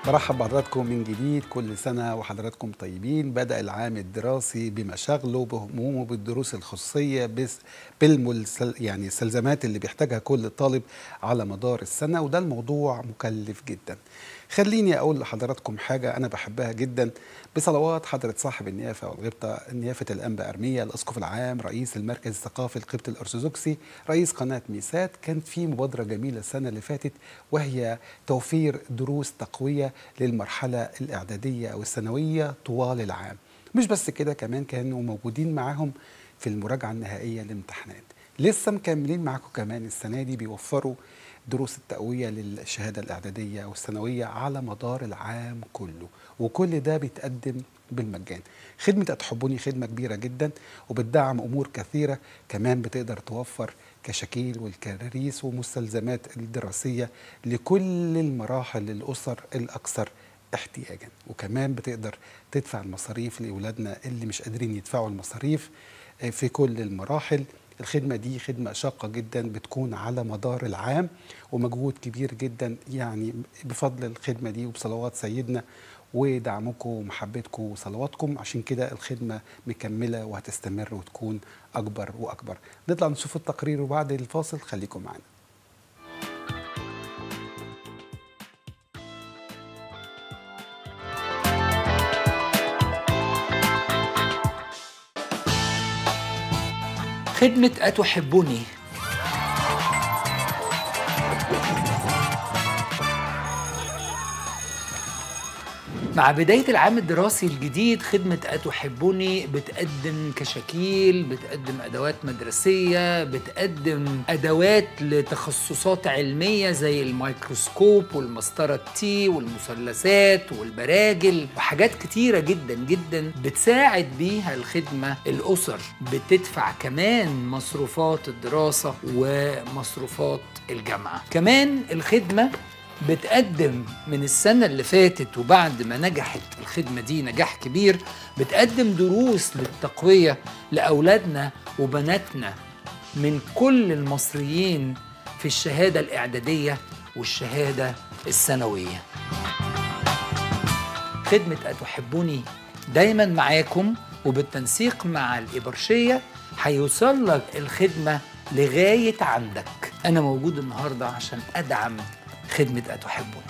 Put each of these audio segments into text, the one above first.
برحب بحضراتكم من جديد كل سنة وحضراتكم طيبين بدأ العام الدراسي بمشاغله بهمومه بالدروس الخصوصية بس بالملسل يعني السلزمات اللي بيحتاجها كل طالب على مدار السنة وده الموضوع مكلف جدا خليني أقول لحضراتكم حاجة أنا بحبها جدا بصلوات حضرة صاحب النيافة والغبطة نيافة الأنبا أرمية الأسقف العام رئيس المركز الثقافي القبطي الأرثوذكسي رئيس قناة ميسات كانت في مبادرة جميلة السنة اللي فاتت وهي توفير دروس تقوية للمرحلة الإعدادية أو الثانوية طوال العام مش بس كده كمان كانوا موجودين معاهم في المراجعة النهائية للامتحانات لسه مكملين معاكم كمان السنة دي بيوفروا دروس التقوية للشهادة الإعدادية والثانوية على مدار العام كله وكل ده بيتقدم بالمجان خدمة أتحبوني خدمة كبيرة جدا وبتدعم أمور كثيرة كمان بتقدر توفر كشكيل والكراريس ومستلزمات الدراسية لكل المراحل الأسر الأكثر احتياجا وكمان بتقدر تدفع المصاريف لأولادنا اللي مش قادرين يدفعوا المصاريف في كل المراحل الخدمة دي خدمة شاقة جدا بتكون على مدار العام ومجهود كبير جدا يعني بفضل الخدمة دي وبصلوات سيدنا ودعمكم ومحبتكم وصلواتكم عشان كده الخدمة مكملة وهتستمر وتكون أكبر وأكبر نطلع نشوف التقرير وبعد الفاصل خليكم معنا خدمة أتحبني مع بداية العام الدراسي الجديد خدمة أتحبني بتقدم كشاكيل بتقدم أدوات مدرسية بتقدم أدوات لتخصصات علمية زي الميكروسكوب والمسطرة التي والمثلثات والبراجل وحاجات كتيرة جدا جدا بتساعد بيها الخدمة الأسر بتدفع كمان مصروفات الدراسة ومصروفات الجامعة كمان الخدمة بتقدم من السنة اللي فاتت وبعد ما نجحت الخدمة دي نجاح كبير بتقدم دروس للتقوية لأولادنا وبناتنا من كل المصريين في الشهادة الإعدادية والشهادة الثانوية خدمة أتحبوني دايما معاكم وبالتنسيق مع الإبرشية هيوصل لك الخدمة لغاية عندك أنا موجود النهاردة عشان أدعم خدمة أتحبون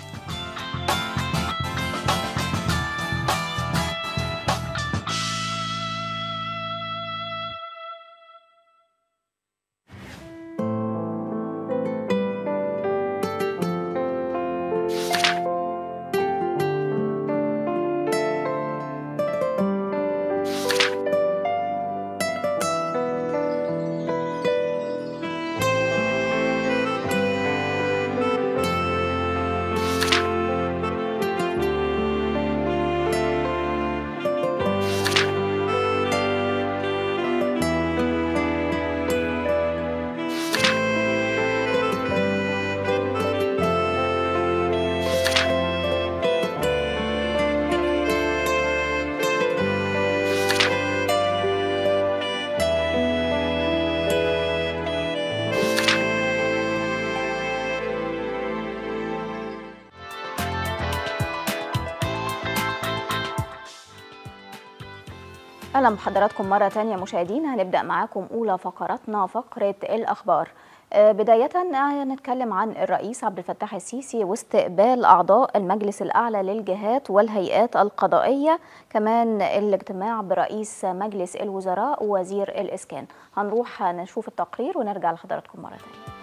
اهلا بحضراتكم مره تانية مشاهدين هنبدا معاكم اولى فقراتنا فقره الاخبار بداية نتكلم عن الرئيس عبد الفتاح السيسي واستقبال أعضاء المجلس الأعلى للجهات والهيئات القضائية كمان الاجتماع برئيس مجلس الوزراء ووزير الإسكان هنروح نشوف التقرير ونرجع لحضراتكم مرة تانية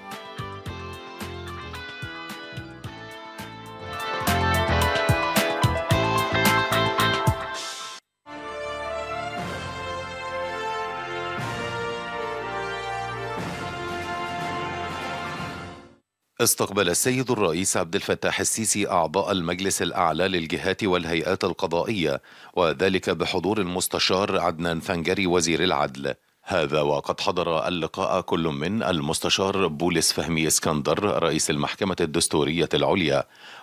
استقبل السيد الرئيس عبد الفتاح السيسي أعضاء المجلس الأعلى للجهات والهيئات القضائية وذلك بحضور المستشار عدنان فنجري وزير العدل هذا وقد حضر اللقاء كل من المستشار بولس فهمي اسكندر رئيس المحكمة الدستورية العليا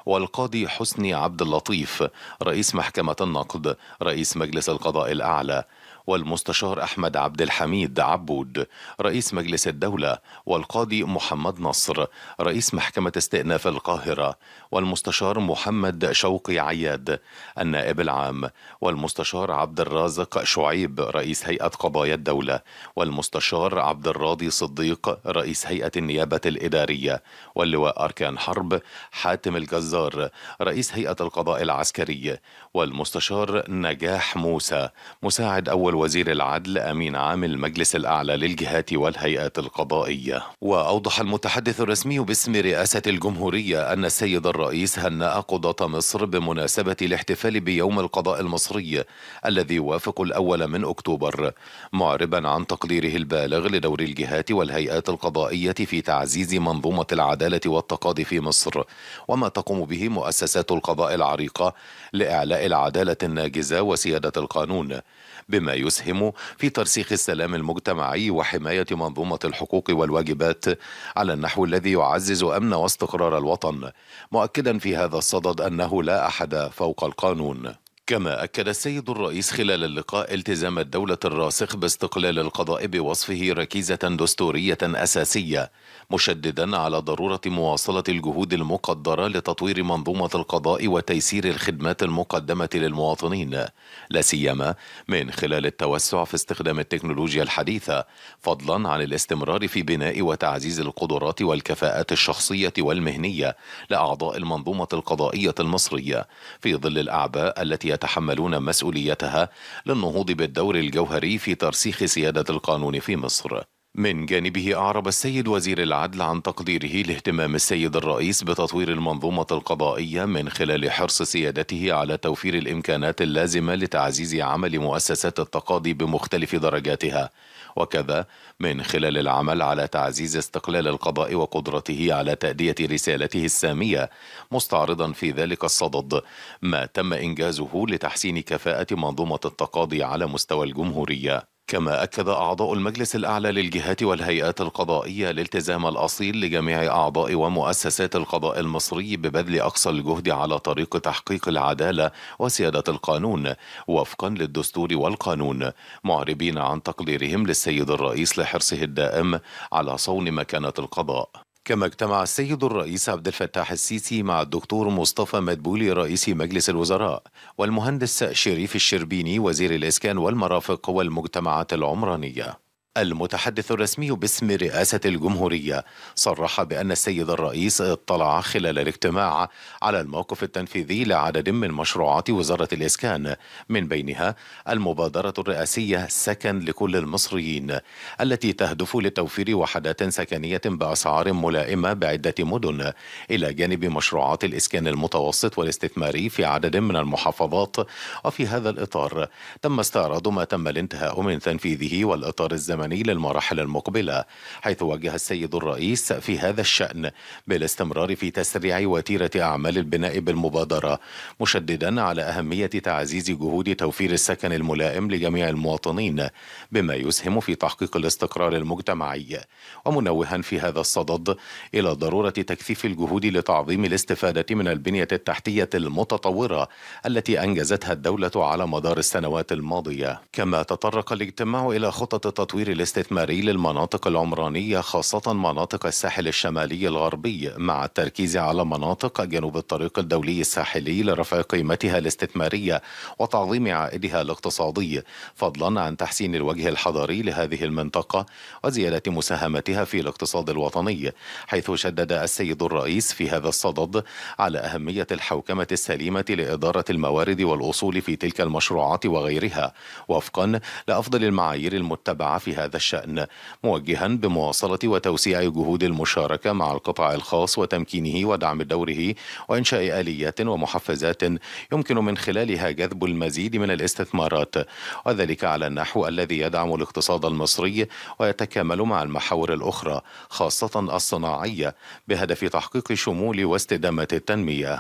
والقاضي حسني عبد اللطيف رئيس محكمة النقد رئيس مجلس القضاء الأعلى والمستشار أحمد عبد الحميد عبود رئيس مجلس الدولة والقاضي محمد نصر رئيس محكمة استئناف القاهرة والمستشار محمد شوقي عياد النائب العام والمستشار عبد الرازق شعيب رئيس هيئة قضايا الدولة والمستشار عبد الراضي صديق رئيس هيئة النيابة الإدارية واللواء أركان حرب حاتم الجزار رئيس هيئة القضاء العسكري والمستشار نجاح موسى مساعد أول وزير العدل أمين عام المجلس الأعلى للجهات والهيئات القضائية وأوضح المتحدث الرسمي باسم رئاسة الجمهورية أن السيد الرئيس هنأ قضاة مصر بمناسبة الاحتفال بيوم القضاء المصري الذي يوافق الأول من أكتوبر معربا عن تقديره البالغ لدور الجهات والهيئات القضائية في تعزيز منظومة العدالة والتقاضي في مصر وما تقوم به مؤسسات القضاء العريقة لإعلاء العدالة الناجزة وسيادة القانون بما يسهم في ترسيخ السلام المجتمعي وحماية منظومة الحقوق والواجبات على النحو الذي يعزز أمن واستقرار الوطن مؤكدا في هذا الصدد أنه لا أحد فوق القانون كما أكد السيد الرئيس خلال اللقاء التزام الدولة الراسخ باستقلال القضاء بوصفه ركيزة دستورية أساسية مشددا على ضرورة مواصلة الجهود المقدرة لتطوير منظومة القضاء وتيسير الخدمات المقدمة للمواطنين لا سيما من خلال التوسع في استخدام التكنولوجيا الحديثة فضلا عن الاستمرار في بناء وتعزيز القدرات والكفاءات الشخصية والمهنية لأعضاء المنظومة القضائية المصرية في ظل الأعباء التي يتحملون مسؤوليتها للنهوض بالدور الجوهري في ترسيخ سيادة القانون في مصر من جانبه أعرب السيد وزير العدل عن تقديره لاهتمام السيد الرئيس بتطوير المنظومة القضائية من خلال حرص سيادته على توفير الإمكانات اللازمة لتعزيز عمل مؤسسات التقاضي بمختلف درجاتها وكذا من خلال العمل على تعزيز استقلال القضاء وقدرته على تأدية رسالته السامية مستعرضا في ذلك الصدد ما تم إنجازه لتحسين كفاءة منظومة التقاضي على مستوى الجمهورية كما أكد أعضاء المجلس الأعلى للجهات والهيئات القضائية الالتزام الأصيل لجميع أعضاء ومؤسسات القضاء المصري ببذل أقصى الجهد على طريق تحقيق العدالة وسيادة القانون وفقا للدستور والقانون معربين عن تقديرهم للسيد الرئيس لحرصه الدائم على صون مكانة القضاء كما اجتمع السيد الرئيس عبد الفتاح السيسي مع الدكتور مصطفى مدبولي رئيس مجلس الوزراء والمهندس شريف الشربيني وزير الإسكان والمرافق والمجتمعات العمرانية المتحدث الرسمي باسم رئاسة الجمهورية صرح بأن السيد الرئيس اطلع خلال الاجتماع على الموقف التنفيذي لعدد من مشروعات وزارة الإسكان من بينها المبادرة الرئاسية سكن لكل المصريين التي تهدف لتوفير وحدات سكنية بأسعار ملائمة بعدة مدن إلى جانب مشروعات الإسكان المتوسط والاستثماري في عدد من المحافظات وفي هذا الإطار تم استعراض ما تم الانتهاء من تنفيذه والإطار الزمني الزمني للمراحل المقبلة حيث وجه السيد الرئيس في هذا الشأن بالاستمرار في تسريع وتيرة أعمال البناء بالمبادرة مشددا على أهمية تعزيز جهود توفير السكن الملائم لجميع المواطنين بما يسهم في تحقيق الاستقرار المجتمعي ومنوها في هذا الصدد إلى ضرورة تكثيف الجهود لتعظيم الاستفادة من البنية التحتية المتطورة التي أنجزتها الدولة على مدار السنوات الماضية كما تطرق الاجتماع إلى خطط التطوير الاستثماري للمناطق العمرانية خاصة مناطق الساحل الشمالي الغربي مع التركيز على مناطق جنوب الطريق الدولي الساحلي لرفع قيمتها الاستثمارية وتعظيم عائدها الاقتصادي فضلا عن تحسين الوجه الحضاري لهذه المنطقة وزيادة مساهمتها في الاقتصاد الوطني حيث شدد السيد الرئيس في هذا الصدد على أهمية الحوكمة السليمة لإدارة الموارد والأصول في تلك المشروعات وغيرها وفقا لأفضل المعايير المتبعة في هذا الشأن موجها بمواصلة وتوسيع جهود المشاركة مع القطاع الخاص وتمكينه ودعم دوره وإنشاء آليات ومحفزات يمكن من خلالها جذب المزيد من الاستثمارات وذلك على النحو الذي يدعم الاقتصاد المصري ويتكامل مع المحاور الأخرى خاصة الصناعية بهدف تحقيق شمول واستدامة التنمية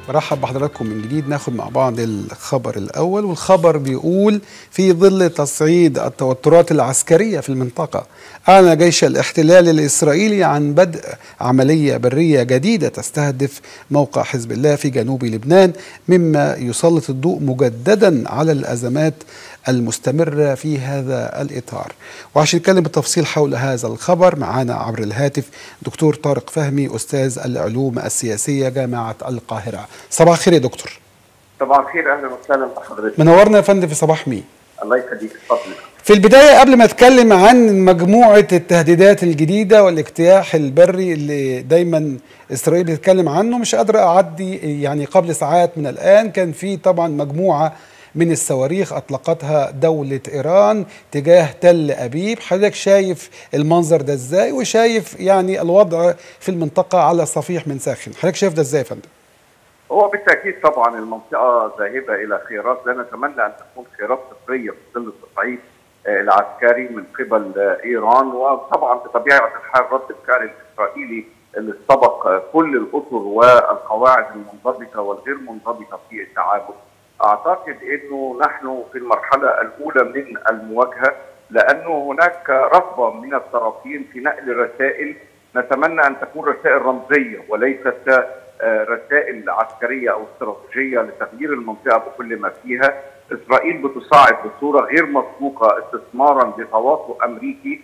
برحب بحضراتكم من جديد ناخد مع بعض الخبر الأول والخبر بيقول في ظل تصعيد التوترات العسكرية في المنطقة أعلن جيش الاحتلال الإسرائيلي عن بدء عملية برية جديدة تستهدف موقع حزب الله في جنوب لبنان مما يسلط الضوء مجددا على الأزمات المستمرة في هذا الإطار وعشان نتكلم بالتفصيل حول هذا الخبر معنا عبر الهاتف دكتور طارق فهمي أستاذ العلوم السياسية جامعة القاهرة صباح الخير يا دكتور صباح الخير اهلا وسهلا بحضرتك منورنا يا فندم في صباح مين الله يخليك اتفضل في البداية قبل ما أتكلم عن مجموعة التهديدات الجديدة والاجتياح البري اللي دايما إسرائيل بتتكلم عنه مش قادر أعدي يعني قبل ساعات من الآن كان في طبعا مجموعة من الصواريخ أطلقتها دولة إيران تجاه تل أبيب حضرتك شايف المنظر ده إزاي وشايف يعني الوضع في المنطقة على صفيح من ساخن حضرتك شايف ده إزاي يا فندم؟ هو بالتاكيد طبعا المنطقه ذاهبه الى خيارات لا نتمنى ان تكون خيارات صفريه في ظل التصعيد آه، العسكري من قبل آه، ايران وطبعا بطبيعه الحال رد الفعل الاسرائيلي اللي استبق آه، كل الاطر والقواعد المنضبطه والغير منضبطه في التعامل. اعتقد انه نحن في المرحله الاولى من المواجهه لانه هناك رغبه من الطرفين في نقل رسائل نتمنى ان تكون رسائل رمزيه وليست آه، رسائل عسكريه او استراتيجيه لتغيير المنطقه بكل ما فيها. اسرائيل بتصاعد بصوره غير مسبوقه استثمارا بتواطؤ امريكي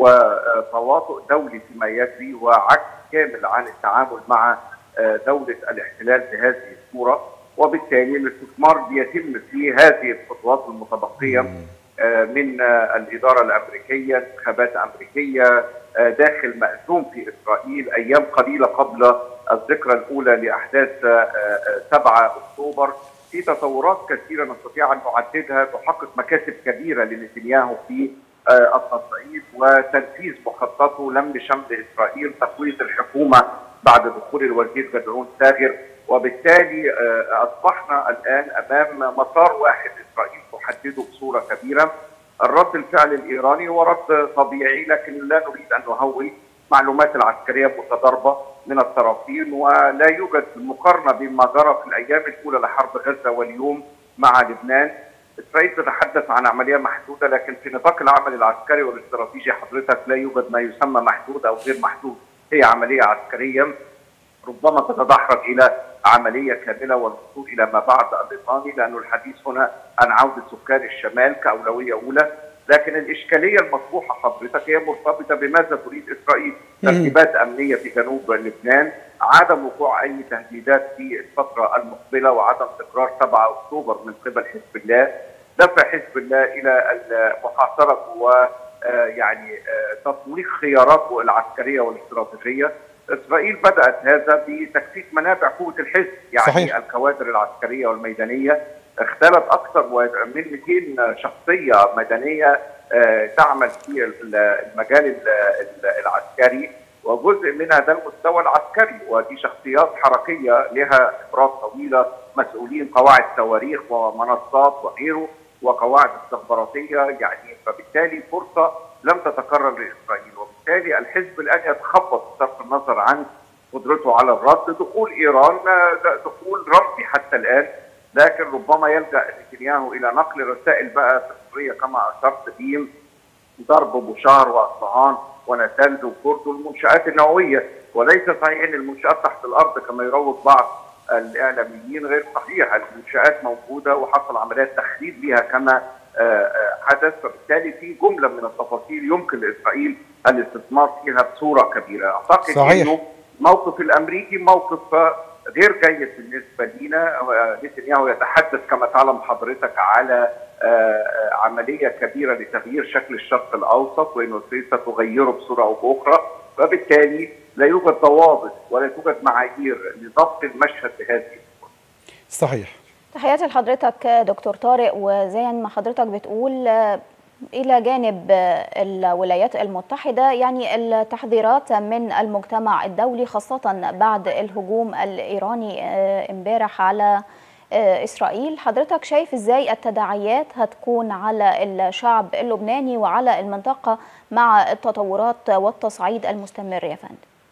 وتواطؤ دولي فيما يجري وعكس كامل عن التعامل مع آه، دوله الاحتلال بهذه الصوره وبالتالي الاستثمار بيتم في هذه الخطوات المتبقيه آه، من آه، الاداره الامريكيه انتخابات امريكيه آه، داخل مأزوم في اسرائيل ايام قليله قبل الذكرى الاولى لاحداث آه، آه، 7 اكتوبر في تطورات كثيره نستطيع ان نعددها تحقق مكاسب كبيره لنتنياهو في آه، التصعيد وتنفيذ مخططه لم شمل اسرائيل تقويه الحكومه بعد دخول الوزير جدعون ساغر وبالتالي آه، اصبحنا الان امام مسار واحد اسرائيل تحدده بصوره كبيره الرد الفعل الايراني هو رد طبيعي لكن لا نريد ان نهول معلومات العسكريه متضاربه من الطرفين ولا يوجد مقارنه بما جرى في الايام الاولى لحرب غزه واليوم مع لبنان اسرائيل تتحدث عن عمليه محدوده لكن في نطاق العمل العسكري والاستراتيجي حضرتك لا يوجد ما يسمى محدود او غير محدود هي عمليه عسكريه ربما تتدحرج الى عمليه كامله والوصول الى ما بعد الايطاني لانه الحديث هنا عن عوده سكان الشمال كاولويه اولى لكن الاشكاليه المطروحه حضرتك هي مرتبطه بماذا تريد اسرائيل ترتيبات امنيه في جنوب لبنان عدم وقوع اي تهديدات في الفتره المقبله وعدم تكرار 7 اكتوبر من قبل حزب الله دفع حزب الله الى محاصره و آه، يعني آه، تطويق خياراته العسكريه والاستراتيجيه اسرائيل بدات هذا بتكثيف منابع قوه الحزب يعني صحيح. الكوادر العسكريه والميدانيه اختلت اكثر من 200 شخصيه مدنيه آه، تعمل في ال- المجال ال- ال- العسكري وجزء منها ده المستوى العسكري ودي شخصيات حركيه لها خبرات طويله مسؤولين قواعد صواريخ ومنصات وغيره وقواعد استخباراتيه يعني فبالتالي فرصه لم تتكرر لاسرائيل وبالتالي الحزب الان يتخبط بصرف النظر عن قدرته على الرد دخول ايران آه، ده دخول رمزي حتى الان لكن ربما يلجا نتنياهو الى نقل رسائل بقى سفريه كما اشرت بهم ضرب بوشهر واصفهان ونتنز وكرد والمنشات النوويه وليس صحيح ان المنشات تحت الارض كما يروج بعض الاعلاميين غير صحيح المنشات موجوده وحصل عمليات تخريب بها كما آه، آه، حدث فبالتالي في جمله من التفاصيل يمكن لاسرائيل الاستثمار فيها بصوره كبيره اعتقد صحيح. انه موقف الامريكي موقف آه، غير جيد بالنسبه لنا آه، نتنياهو يتحدث كما تعلم حضرتك على آه، آه، عمليه كبيره لتغيير شكل الشرق الاوسط وانه اسرائيل ستغيره بصوره او باخرى وبالتالي لا يوجد ضوابط ولا توجد معايير لضبط المشهد بهذه الصوره. صحيح تحياتي لحضرتك دكتور طارق وزي ما حضرتك بتقول آه، إلى جانب آه، الولايات المتحدة يعني التحذيرات من المجتمع الدولي خاصة بعد الهجوم الإيراني آه، امبارح على آه، إسرائيل حضرتك شايف إزاي التداعيات هتكون على الشعب اللبناني وعلى المنطقة مع التطورات والتصعيد المستمر يا فندم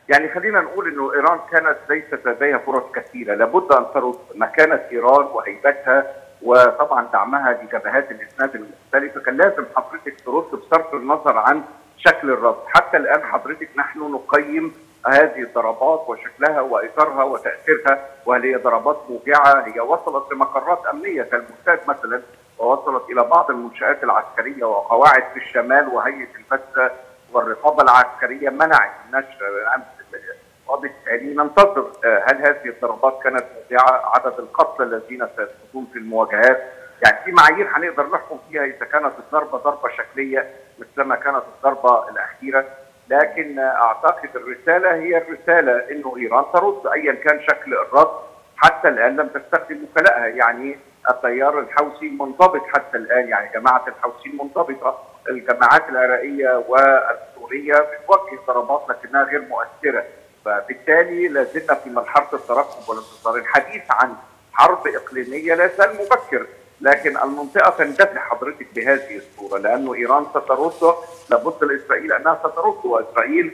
يعني خلينا نقول انه ايران كانت ليست لديها فرص كثيره، لابد ان ترد مكانه ايران وهيبتها وطبعا دعمها لجبهات الاسناد المختلفه، كان لازم حضرتك ترد بصرف النظر عن شكل الرد، حتى الان حضرتك نحن نقيم هذه الضربات وشكلها واثارها وتاثيرها وهل هي ضربات موجعه هي وصلت لمقرات امنيه كالموساد مثلا ووصلت الى بعض المنشات العسكريه وقواعد في الشمال وهيئه البث والرقابه العسكريه منعت النشر امس وبالتالي ننتظر هل هذه الضربات كانت موجعه عدد القتلى الذين سيسقطون في المواجهات يعني في معايير هنقدر نحكم فيها اذا كانت الضربه ضربه شكليه مثلما كانت الضربه الاخيره لكن اعتقد الرساله هي الرساله انه ايران ترد ايا كان شكل الرد حتى الان لم تستخدم وكلائها يعني التيار الحوثي منضبط حتى الان يعني جماعه الحوثي منضبطه الجماعات العراقيه والسوريه بتوجه ضربات لكنها غير مؤثره فبالتالي لازلنا في مرحله الترقب والانتظار الحديث عن حرب اقليميه لا زال مبكر لكن المنطقه تندفع حضرتك بهذه الصوره لانه ايران سترد لابد لاسرائيل انها سترد واسرائيل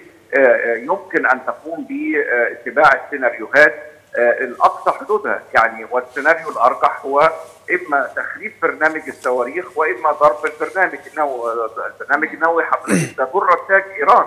يمكن ان تقوم باتباع السيناريوهات الاقصى حدودها يعني والسيناريو الارجح هو اما تخريب برنامج الصواريخ واما ضرب البرنامج النووي البرنامج النووي حضرتك ده جرة تاج ايران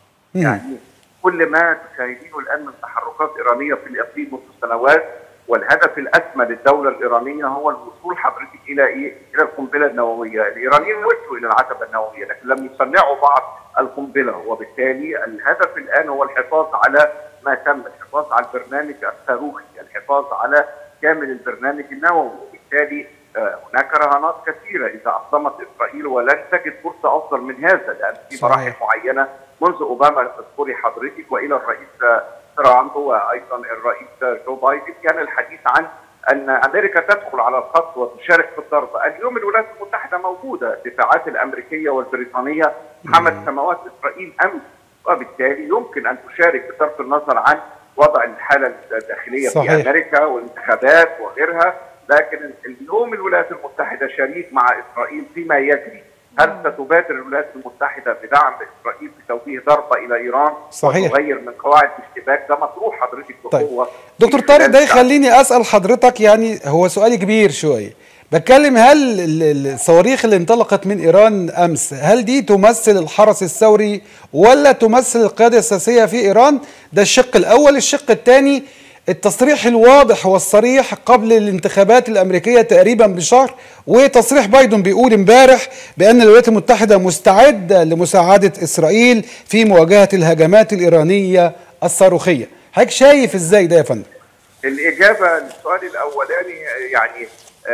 يعني كل ما تشاهدينه الان من تحركات ايرانيه في الاقليم منذ سنوات والهدف الاسمى للدوله الايرانيه هو الوصول حضرتك الى ايه؟ الى القنبله النوويه، الايرانيين وصلوا الى العتبه النوويه لكن لم يصنعوا بعض القنبله وبالتالي الهدف الان هو الحفاظ على ما تم، الحفاظ على البرنامج الصاروخي، الحفاظ على كامل البرنامج النووي، وبالتالي هناك رهانات كثيره اذا اقدمت اسرائيل ولن تجد فرصه افضل من هذا لان في مراحل معينه منذ اوباما اذكري حضرتك والى الرئيس ترامب وايضا الرئيس جو بايدن كان الحديث عن ان امريكا تدخل على الخط وتشارك في الضرب، اليوم الولايات المتحده موجوده، الدفاعات الامريكيه والبريطانيه حمت سماوات اسرائيل امس وبالتالي يمكن ان تشارك بصرف النظر عن وضع الحاله الداخليه صحيح. في امريكا والانتخابات وغيرها، لكن اليوم الولايات المتحده شريك مع اسرائيل فيما يجري هل ستبادر الولايات المتحده بدعم اسرائيل بتوجيه ضربه الى ايران صحيح وتغير من قواعد الاشتباك ده مطروح حضرتك بقوه طيب. دكتور طارق ده يخليني اسال حضرتك يعني هو سؤال كبير شويه بتكلم هل الصواريخ اللي انطلقت من ايران امس هل دي تمثل الحرس الثوري ولا تمثل القياده السياسيه في ايران ده الشق الاول الشق الثاني التصريح الواضح والصريح قبل الانتخابات الامريكيه تقريبا بشهر وتصريح بايدن بيقول امبارح بان الولايات المتحده مستعده لمساعده اسرائيل في مواجهه الهجمات الايرانيه الصاروخيه حضرتك شايف ازاي ده يا فندم الاجابه للسؤال الاولاني يعني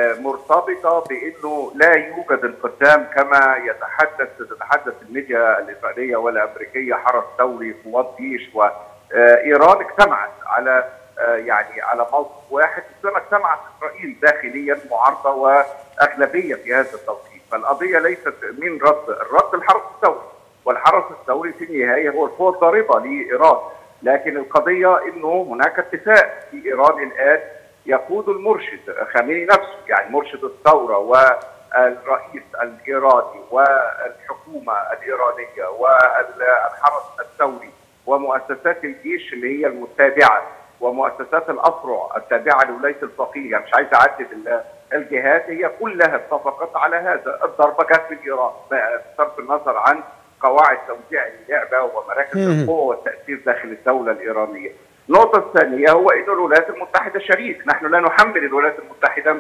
مرتبطه بانه لا يوجد انقسام كما يتحدث تتحدث الميديا الاسرائيليه والامريكيه حرس ثوري قوات جيش وايران اجتمعت على يعني على موقف واحد مثلما اجتمعت اسرائيل داخليا معارضه واغلبيه في هذا التوقيت، فالقضيه ليست من رد، الرد الحرس الثوري، والحرس الثوري في النهايه هو القوه الضاربه لايران، لكن القضيه انه هناك اتفاق في ايران الان يقود المرشد خامنئي نفسه يعني مرشد الثوره والرئيس الايراني والحكومه الايرانيه والحرس الثوري ومؤسسات الجيش اللي هي المتابعه ومؤسسات الافرع التابعه لولايه الفقيه يعني مش عايز اعدد الجهات هي كلها اتفقت على هذا الضربه جت من ايران بصرف النظر عن قواعد توزيع اللعبه ومراكز القوه والتاثير داخل الدوله الايرانيه. النقطه الثانيه هو ان الولايات المتحده شريك، نحن لا نحمل الولايات المتحده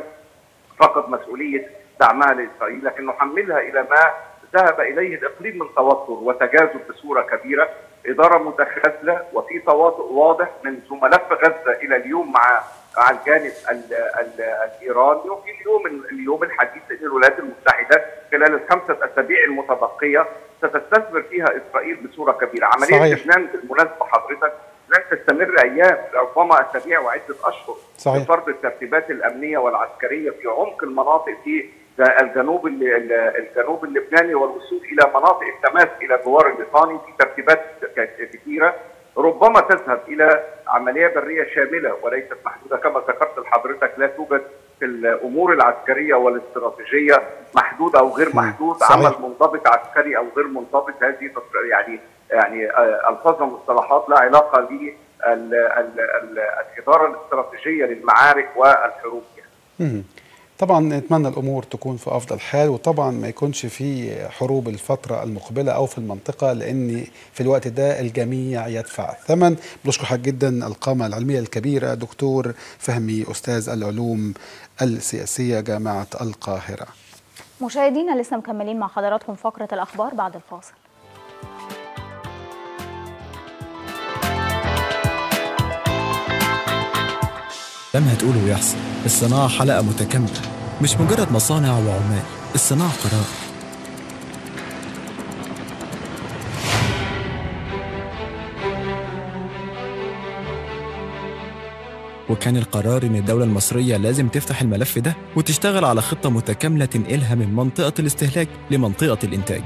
فقط مسؤوليه دعمها لاسرائيل لكن نحملها الى ما ذهب اليه الاقليم من توتر وتجاذب بصوره كبيره اداره متخاذله وفي تواطؤ واضح منذ ملف غزه الى اليوم مع مع الجانب ال ال الايراني وفي اليوم اليوم الحديث ان الولايات المتحده خلال الخمسه اسابيع المتبقيه ستستثمر فيها اسرائيل بصوره كبيره، عمليه لبنان بالمناسبه حضرتك لن تستمر ايام ربما اسابيع وعده اشهر صحيح. بفرض الترتيبات الامنيه والعسكريه في عمق المناطق في الجنوب الجنوب اللبناني والوصول الى مناطق التماس الى جوار الليطاني في ترتيبات كثيره ربما تذهب الى عمليه بريه شامله وليست محدوده كما ذكرت لحضرتك لا توجد في الامور العسكريه والاستراتيجيه محدود او غير محدود صحيح. عمل منضبط عسكري او غير منضبط هذه يعني يعني آه، الفاظ ومصطلحات لا علاقه للاداره الاستراتيجيه للمعارك والحروب يعني. مم. طبعا نتمنى الامور تكون في افضل حال وطبعا ما يكونش في حروب الفتره المقبله او في المنطقه لان في الوقت ده الجميع يدفع الثمن بشكر حضرتك جدا القامه العلميه الكبيره دكتور فهمي استاذ العلوم السياسيه جامعه القاهره مشاهدينا لسه مكملين مع حضراتكم فقرة الأخبار بعد الفاصل لما هتقوله ويحصل الصناعة حلقة متكاملة مش مجرد مصانع وعمال الصناعة قرار وكان القرار إن الدولة المصرية لازم تفتح الملف ده وتشتغل على خطة متكاملة تنقلها من منطقة الاستهلاك لمنطقة الإنتاج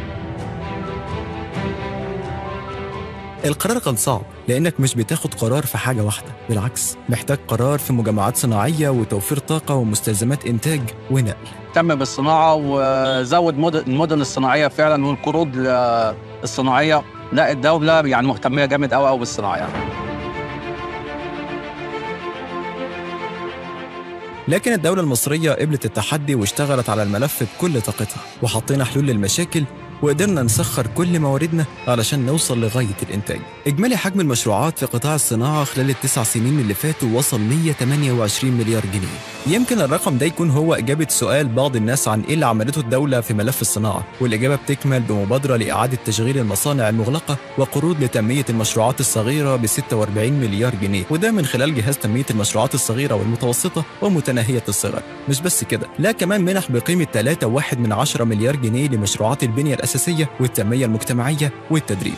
القرار كان صعب لأنك مش بتاخد قرار في حاجة واحدة بالعكس محتاج قرار في مجمعات صناعية وتوفير طاقة ومستلزمات إنتاج ونقل اهتم بالصناعه وزود مدن المدن الصناعيه فعلا والقروض ل- الصناعيه لا الدوله يعني مهتميه جامد قوي قوي بالصناعه يعني. لكن الدولة المصرية قبلت التحدي واشتغلت على الملف بكل طاقتها وحطينا حلول للمشاكل وقدرنا نسخر كل مواردنا علشان نوصل لغاية الإنتاج إجمالي حجم المشروعات في قطاع الصناعة خلال التسع سنين اللي فاتوا وصل 128 مليار جنيه يمكن الرقم ده يكون هو إجابة سؤال بعض الناس عن إيه اللي عملته الدولة في ملف الصناعة والإجابة بتكمل بمبادرة لإعادة تشغيل المصانع المغلقة وقروض لتنمية المشروعات الصغيرة ب 46 مليار جنيه وده من خلال جهاز تنمية المشروعات الصغيرة والمتوسطة ومتناهية الصغر مش بس كده لا كمان منح بقيمة 3.1 من 10 مليار جنيه لمشروعات البنية الأساسية والتنمية المجتمعية والتدريب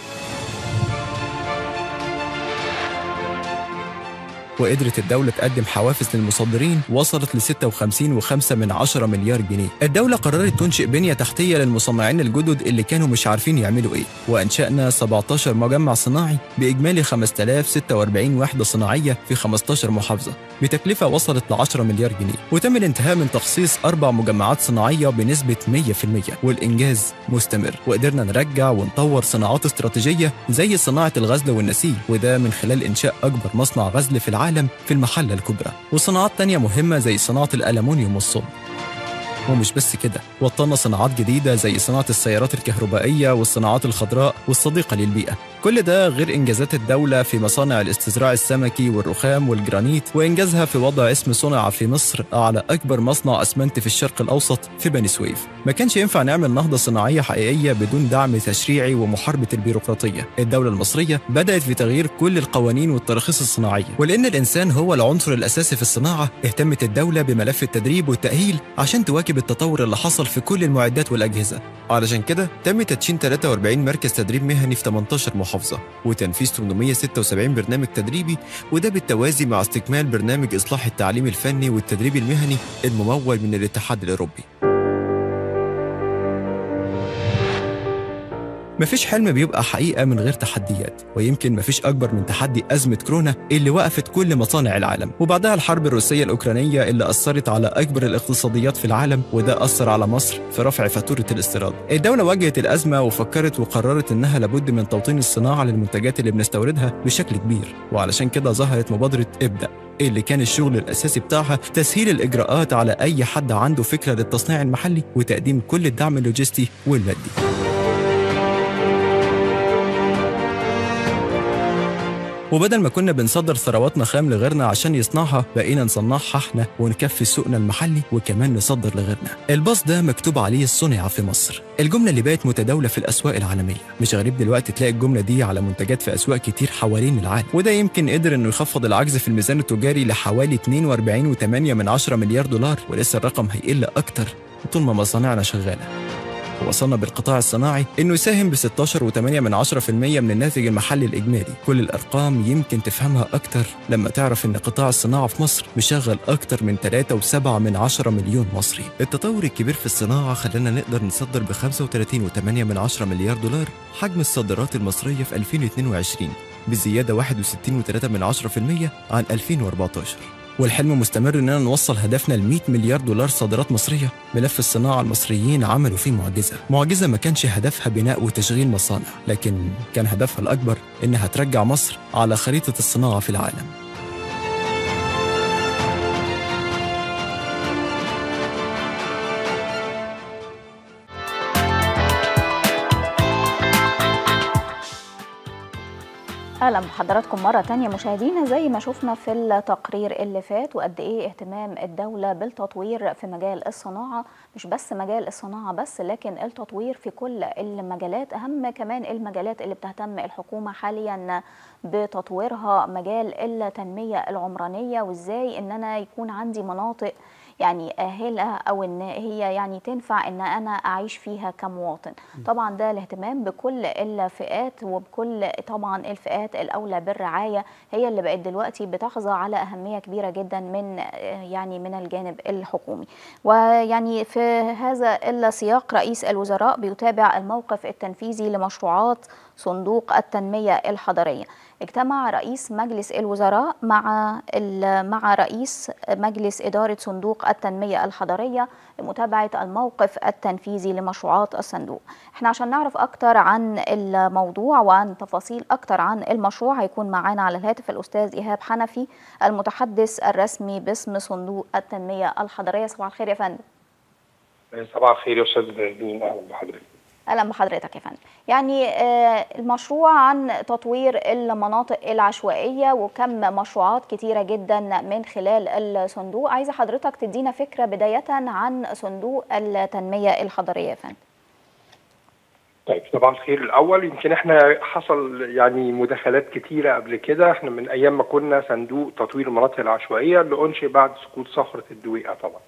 وقدرت الدولة تقدم حوافز للمصدرين وصلت ل 56.5 من 10 مليار جنيه. الدولة قررت تنشئ بنية تحتية للمصنعين الجدد اللي كانوا مش عارفين يعملوا ايه، وأنشأنا 17 مجمع صناعي بإجمالي 5046 وحدة صناعية في 15 محافظة بتكلفة وصلت ل 10 مليار جنيه، وتم الانتهاء من تخصيص أربع مجمعات صناعية بنسبة 100% والإنجاز مستمر، وقدرنا نرجع ونطور صناعات استراتيجية زي صناعة الغزل والنسيج وده من خلال إنشاء أكبر مصنع غزل في العالم في المحلة الكبرى وصناعات تانية مهمة زي صناعة الألمنيوم والصلب ومش بس كده وطلنا صناعات جديدة زي صناعة السيارات الكهربائية والصناعات الخضراء والصديقة للبيئة كل ده غير إنجازات الدولة في مصانع الاستزراع السمكي والرخام والجرانيت وإنجازها في وضع اسم صنع في مصر على أكبر مصنع أسمنت في الشرق الأوسط في بني سويف ما كانش ينفع نعمل نهضة صناعية حقيقية بدون دعم تشريعي ومحاربة البيروقراطية الدولة المصرية بدأت في تغيير كل القوانين والتراخيص الصناعية ولأن الإنسان هو العنصر الأساسي في الصناعة اهتمت الدولة بملف التدريب والتأهيل عشان تواكب التطور اللي حصل في كل المعدات والأجهزة علشان كده تم تدشين 43 مركز تدريب مهني في 18 محافظة وتنفيذ 876 برنامج تدريبي وده بالتوازي مع استكمال برنامج إصلاح التعليم الفني والتدريب المهني الممول من الاتحاد الأوروبي مفيش حلم بيبقى حقيقة من غير تحديات ويمكن مفيش أكبر من تحدي أزمة كورونا اللي وقفت كل مصانع العالم وبعدها الحرب الروسية الأوكرانية اللي أثرت على أكبر الاقتصاديات في العالم وده أثر على مصر في رفع فاتورة الاستيراد الدولة واجهت الأزمة وفكرت وقررت إنها لابد من توطين الصناعة للمنتجات اللي بنستوردها بشكل كبير وعلشان كده ظهرت مبادرة ابدأ اللي كان الشغل الأساسي بتاعها تسهيل الإجراءات على أي حد عنده فكرة للتصنيع المحلي وتقديم كل الدعم اللوجستي والمادي وبدل ما كنا بنصدر ثرواتنا خام لغيرنا عشان يصنعها بقينا نصنعها احنا ونكفي سوقنا المحلي وكمان نصدر لغيرنا الباص ده مكتوب عليه صنع في مصر الجملة اللي بقت متداولة في الأسواق العالمية مش غريب دلوقتي تلاقي الجملة دي على منتجات في أسواق كتير حوالين العالم وده يمكن قدر إنه يخفض العجز في الميزان التجاري لحوالي 42.8 من 10 مليار دولار ولسه الرقم هيقل أكتر طول ما مصانعنا شغالة وصلنا بالقطاع الصناعي انه يساهم ب 16.8 من 10% من الناتج المحلي الاجمالي كل الارقام يمكن تفهمها اكتر لما تعرف ان قطاع الصناعه في مصر مشغل اكتر من 3.7 من 10 مليون مصري التطور الكبير في الصناعه خلانا نقدر نصدر ب 35.8 من 10 مليار دولار حجم الصادرات المصريه في 2022 بزياده 61.3 من 10% عن 2014 والحلم مستمر إننا نوصل هدفنا ل 100 مليار دولار صادرات مصرية ملف الصناعة المصريين عملوا فيه معجزة معجزة ما كانش هدفها بناء وتشغيل مصانع لكن كان هدفها الأكبر إنها ترجع مصر على خريطة الصناعة في العالم اهلا بحضراتكم مره تانية مشاهدينا زي ما شفنا في التقرير اللي فات وقد ايه اهتمام الدوله بالتطوير في مجال الصناعه مش بس مجال الصناعه بس لكن التطوير في كل المجالات اهم كمان المجالات اللي بتهتم الحكومه حاليا بتطويرها مجال التنميه العمرانيه وازاي ان انا يكون عندي مناطق يعني آهلة أو إن هي يعني تنفع إن أنا أعيش فيها كمواطن طبعا ده الاهتمام بكل الفئات وبكل طبعا الفئات الأولى بالرعاية هي اللي بقت دلوقتي بتحظى على أهمية كبيرة جدا من يعني من الجانب الحكومي ويعني في هذا السياق رئيس الوزراء بيتابع الموقف التنفيذي لمشروعات صندوق التنمية الحضرية اجتمع رئيس مجلس الوزراء مع مع رئيس مجلس إدارة صندوق التنمية الحضرية لمتابعة الموقف التنفيذي لمشروعات الصندوق احنا عشان نعرف أكتر عن الموضوع وعن تفاصيل أكتر عن المشروع هيكون معانا على الهاتف الأستاذ إيهاب حنفي المتحدث الرسمي باسم صندوق التنمية الحضرية صباح الخير يا فندم صباح الخير يا أستاذ نادين أهلا بحضرتك اهلا بحضرتك يا فندم يعني المشروع عن تطوير المناطق العشوائيه وكم مشروعات كتيره جدا من خلال الصندوق عايزه حضرتك تدينا فكره بدايه عن صندوق التنميه الحضريه يا فندم طيب صباح الخير الاول يمكن احنا حصل يعني مداخلات كتيره قبل كده احنا من ايام ما كنا صندوق تطوير المناطق العشوائيه اللي انشئ بعد سقوط صخره الدويقه طبعا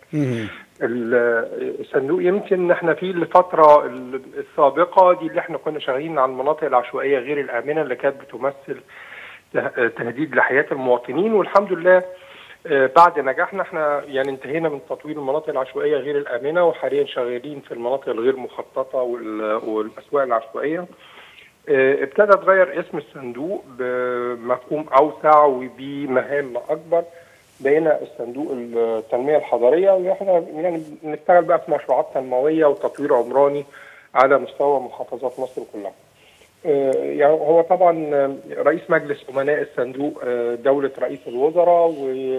الصندوق يمكن احنا فيه الفتره السابقه دي اللي احنا كنا شغالين على المناطق العشوائيه غير الامنه اللي كانت بتمثل تهديد لحياه المواطنين والحمد لله بعد نجاحنا احنا يعني انتهينا من تطوير المناطق العشوائيه غير الامنه وحاليا شغالين في المناطق الغير مخططه والاسواق العشوائيه ابتدى اتغير اسم الصندوق بمفهوم اوسع وبمهام اكبر بقينا الصندوق التنميه الحضريه واحنا يعني بنشتغل بقى في مشروعات تنمويه وتطوير عمراني على مستوى محافظات مصر كلها. يعني هو طبعا رئيس مجلس امناء الصندوق دوله رئيس الوزراء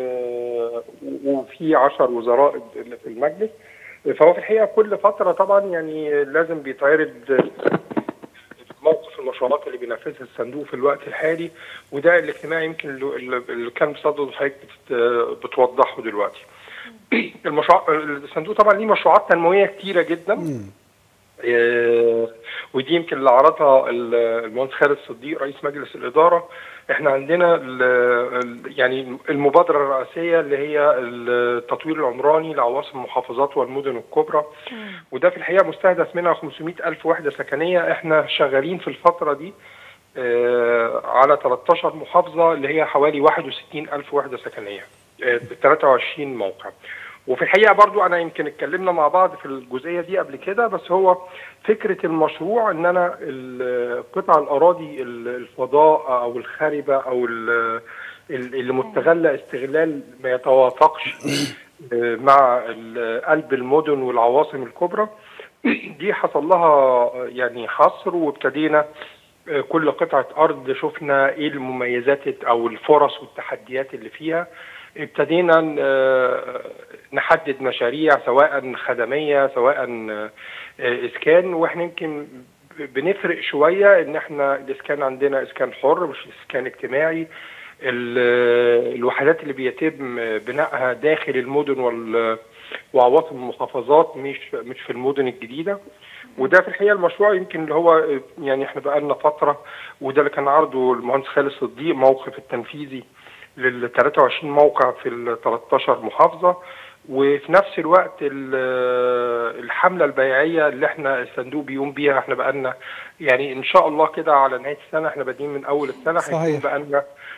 وفي 10 وزراء في المجلس فهو في الحقيقه كل فتره طبعا يعني لازم بيتعرض موقف المشروعات اللي بينفذها الصندوق في الوقت الحالي وده الاجتماع يمكن اللي كان بصدد حضرتك بتوضحه دلوقتي. المشروع الصندوق طبعا ليه مشروعات تنمويه كتيره جدا ودي يمكن اللي عرضها المهندس خالد صديق رئيس مجلس الاداره احنا عندنا يعني المبادره الرئيسيه اللي هي التطوير العمراني لعواصم المحافظات والمدن الكبرى وده في الحقيقه مستهدف منها 500 الف وحده سكنيه احنا شغالين في الفتره دي على 13 محافظه اللي هي حوالي 61 الف وحده سكنيه 23 موقع وفي الحقيقه برضو انا يمكن اتكلمنا مع بعض في الجزئيه دي قبل كده بس هو فكره المشروع ان انا قطع الاراضي الفضاء او الخاربه او اللي مستغله استغلال ما يتوافقش مع قلب المدن والعواصم الكبرى دي حصل لها يعني حصر وابتدينا كل قطعه ارض شفنا ايه المميزات او الفرص والتحديات اللي فيها ابتدينا نحدد مشاريع سواء خدميه سواء اسكان واحنا يمكن بنفرق شويه ان احنا الاسكان عندنا اسكان حر مش اسكان اجتماعي الوحدات اللي بيتم بنائها داخل المدن وعواصم المحافظات مش مش في المدن الجديده وده في الحقيقه المشروع يمكن اللي هو يعني احنا بقى لنا فتره وده اللي كان عرضه المهندس خالد صديق موقف التنفيذي لل 23 موقع في ال 13 محافظه وفي نفس الوقت الحمله البيعيه اللي احنا الصندوق بيقوم بيها احنا بقالنا يعني ان شاء الله كده على نهايه السنه احنا بادئين من اول السنه صحيح. هيكون بقالنا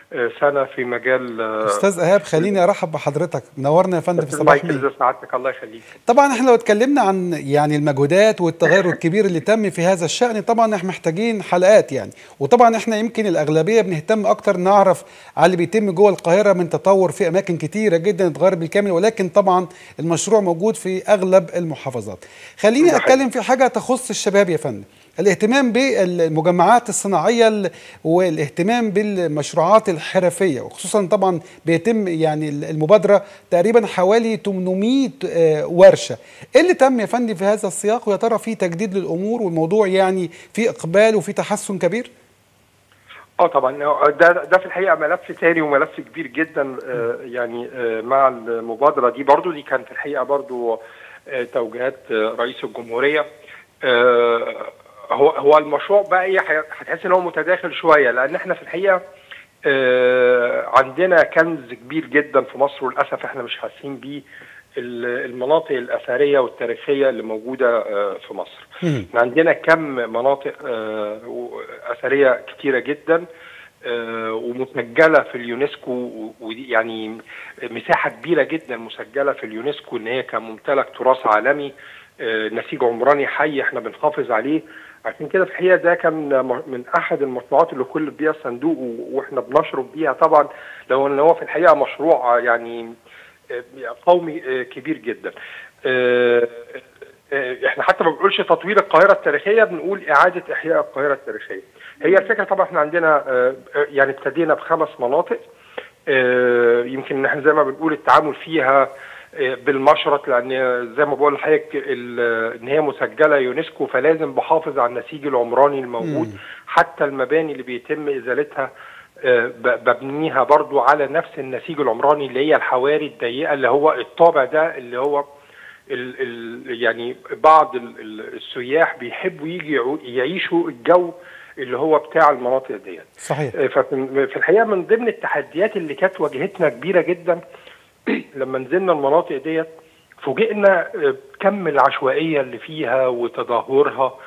آه، سنه في مجال آه، استاذ ايهاب خليني ارحب بحضرتك منورنا يا فندم في صباح مايكل مين زي سعادتك الله يخليك طبعا احنا لو اتكلمنا عن يعني المجهودات والتغير الكبير اللي تم في هذا الشأن طبعا احنا محتاجين حلقات يعني وطبعا احنا يمكن الاغلبيه بنهتم اكتر نعرف على اللي بيتم جوه القاهره من تطور في اماكن كتيره جدا اتغير بالكامل ولكن طبعا المشروع موجود في اغلب المحافظات خليني ده حقيقي. اتكلم في حاجه تخص الشباب يا فندم الاهتمام بالمجمعات الصناعيه ال- والاهتمام بالمشروعات الحرفيه وخصوصا طبعا بيتم يعني المبادره تقريبا حوالي 800 آه، ورشه ايه اللي تم يا فندم في هذا السياق ويا ترى في تجديد للامور والموضوع يعني في اقبال وفي تحسن كبير اه طبعا آه، ده ده في الحقيقه ملف تاني وملف كبير جدا آه، يعني آه، مع المبادره دي برضو دي كانت في الحقيقه برضو آه، توجيهات آه، رئيس الجمهوريه آه، هو هو المشروع بقى ايه ح- هتحس ان هو متداخل شويه لان احنا في الحقيقه آه، عندنا كنز كبير جدا في مصر وللاسف احنا مش حاسين بيه ال- المناطق الاثريه والتاريخيه اللي موجوده آه، في مصر. مم. احنا عندنا كم مناطق آه، و- اثريه كتيره جدا آه، ومسجله في اليونسكو و- ودي يعني مساحه كبيره جدا مسجله في اليونسكو ان هي كممتلك تراث عالمي آه، نسيج عمراني حي احنا بنحافظ عليه عشان كده في الحقيقه ده كان م- من احد المشروعات اللي كل بيها الصندوق و- واحنا بنشرف بيها طبعا لو ان هو في الحقيقه مشروع يعني آه، قومي آه، كبير جدا. آه، آه، احنا حتى ما بنقولش تطوير القاهره التاريخيه بنقول اعاده احياء القاهره التاريخيه. هي الفكره طبعا احنا عندنا آه، آه، يعني ابتدينا بخمس مناطق آه، يمكن ان احنا زي ما بنقول التعامل فيها آه، بالمشرط لان زي ما بقول لحضرتك ال- ان هي مسجله يونسكو فلازم بحافظ على النسيج العمراني الموجود مم. حتى المباني اللي بيتم ازالتها آه، ب- ببنيها برضو على نفس النسيج العمراني اللي هي الحواري الضيقه اللي هو الطابع ده اللي هو ال ال يعني بعض ال ال السياح بيحبوا يجي يعو- يعيشوا الجو اللي هو بتاع المناطق ديت صحيح ففي في الحقيقه من ضمن التحديات اللي كانت واجهتنا كبيره جدا لما نزلنا المناطق ديت فوجئنا كم العشوائيه اللي فيها وتدهورها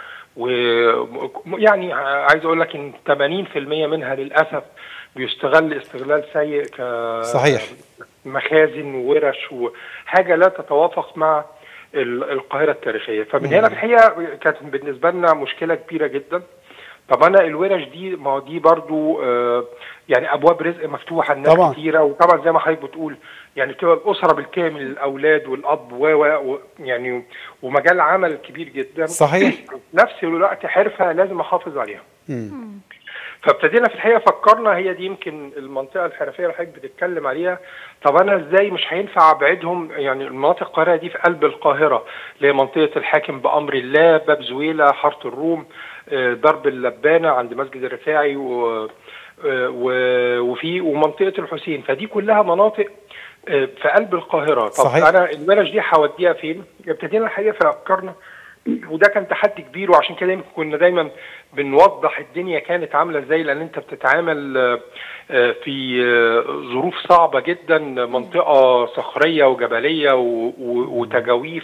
ويعني عايز اقول لك ان 80% منها للاسف بيستغل استغلال سيء ك صحيح. مخازن وورش وحاجه لا تتوافق مع ال- القاهره التاريخيه فمن هنا في الحقيقه كانت بالنسبه لنا مشكله كبيره جدا طب انا الورش دي ما هو دي برضو آه يعني ابواب رزق مفتوحه لناس طبعا. كتيره وطبعا زي ما حضرتك بتقول يعني بتبقى الاسره بالكامل الاولاد والاب و و- يعني ومجال عمل كبير جدا صحيح. في نفس الوقت حرفه لازم احافظ عليها مم. فابتدينا في الحقيقه فكرنا هي دي يمكن المنطقه الحرفيه اللي حضرتك بتتكلم عليها طب انا ازاي مش هينفع ابعدهم يعني المناطق القاهره دي في قلب القاهره اللي هي منطقه الحاكم بامر الله باب زويله حاره الروم آه، درب اللبانه عند مسجد الرفاعي و آه، و- وفي ومنطقه الحسين فدي كلها مناطق آه، في قلب القاهره طب صحيح. انا الورش دي هوديها فين؟ ابتدينا الحقيقه فكرنا وده كان تحدي كبير وعشان كده يمكن كنا دايما بنوضح الدنيا كانت عامله ازاي لان انت بتتعامل آه، آه، في آه، ظروف صعبه جدا منطقه صخريه وجبليه و- و- وتجاويف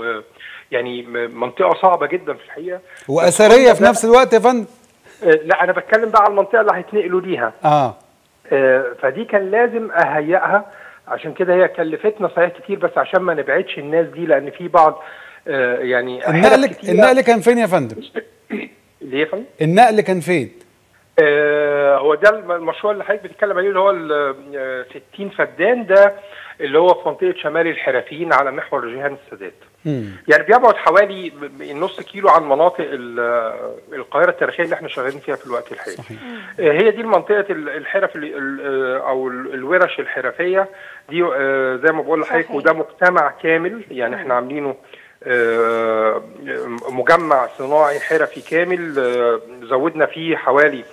ويعني منطقه صعبه جدا في الحقيقه واثريه في نفس الوقت يا فندم آه، لا انا بتكلم بقى على المنطقه اللي هيتنقلوا ليها اه آه، فدي كان لازم اهيئها عشان كده هي كلفتنا صحيح كتير بس عشان ما نبعدش الناس دي لان في بعض آه، يعني حرف النقل كتيرة- النقل كان فين يا فندم اللي هي فين؟ النقل كان فين آه، هو ده الم- المشروع اللي حضرتك بتتكلم عليه اللي هو ال آه، 60 فدان ده اللي هو في منطقه شمال الحرفيين على محور جيهان السادات. مم. يعني بيبعد حوالي ب- ب- نص كيلو عن مناطق ال- آه، القاهره التاريخيه اللي احنا شغالين فيها في الوقت الحالي. صحيح آه، هي دي المنطقه ال- الحرف ال- ال- آه، او ال- الورش الحرفيه دي آه، زي ما بقول لحضرتك صحيح. وده مجتمع كامل يعني احنا عاملينه آه، مجمع صناعي حرفي كامل آه، زودنا فيه حوالي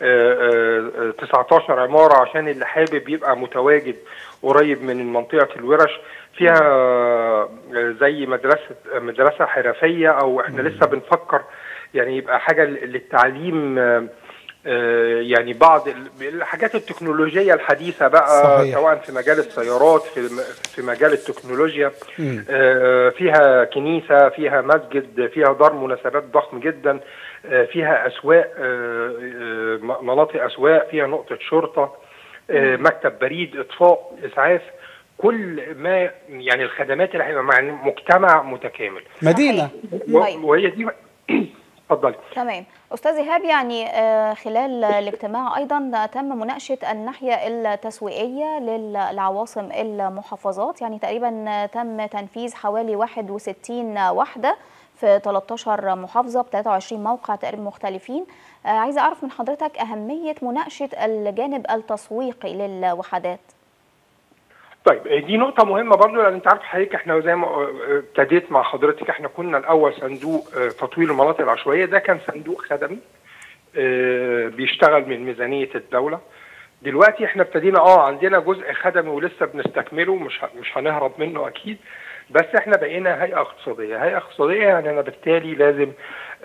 آه، آه، 19 عمارة عشان اللي حابب يبقى متواجد قريب من منطقة الورش فيها آه، زي مدرسة مدرسة حرفية أو احنا لسه بنفكر يعني يبقى حاجة للتعليم آه، آه، يعني بعض ال- الحاجات التكنولوجية الحديثة بقى صحيح. سواء في مجال السيارات في في مجال التكنولوجيا مم. آه، فيها كنيسة فيها مسجد فيها دار مناسبات ضخم جدا آه، فيها أسواق آه، آه، م- مناطق أسواق فيها نقطة شرطة آه، مكتب بريد اطفاء اسعاف كل ما يعني الخدمات اللي هيبقى مع مجتمع متكامل مدينه و- طيب. وهي دي اتفضلي تمام استاذ ايهاب يعني آه، خلال الاجتماع ايضا تم مناقشه الناحيه التسويقيه للعواصم المحافظات يعني تقريبا تم تنفيذ حوالي 61 وحده في 13 محافظه ب 23 موقع تقريبا مختلفين آه، عايزه اعرف من حضرتك اهميه مناقشه الجانب التسويقي للوحدات طيب دي نقطة مهمة برضو لأن أنت عارف حضرتك إحنا زي ما ابتديت مع حضرتك إحنا كنا الأول صندوق آه، تطوير المناطق العشوائية ده كان صندوق خدمي آه، بيشتغل من ميزانية الدولة دلوقتي إحنا ابتدينا أه عندنا جزء خدمي ولسه بنستكمله مش ه- مش هنهرب منه أكيد بس إحنا بقينا هيئة اقتصادية، هيئة اقتصادية يعني أنا بالتالي لازم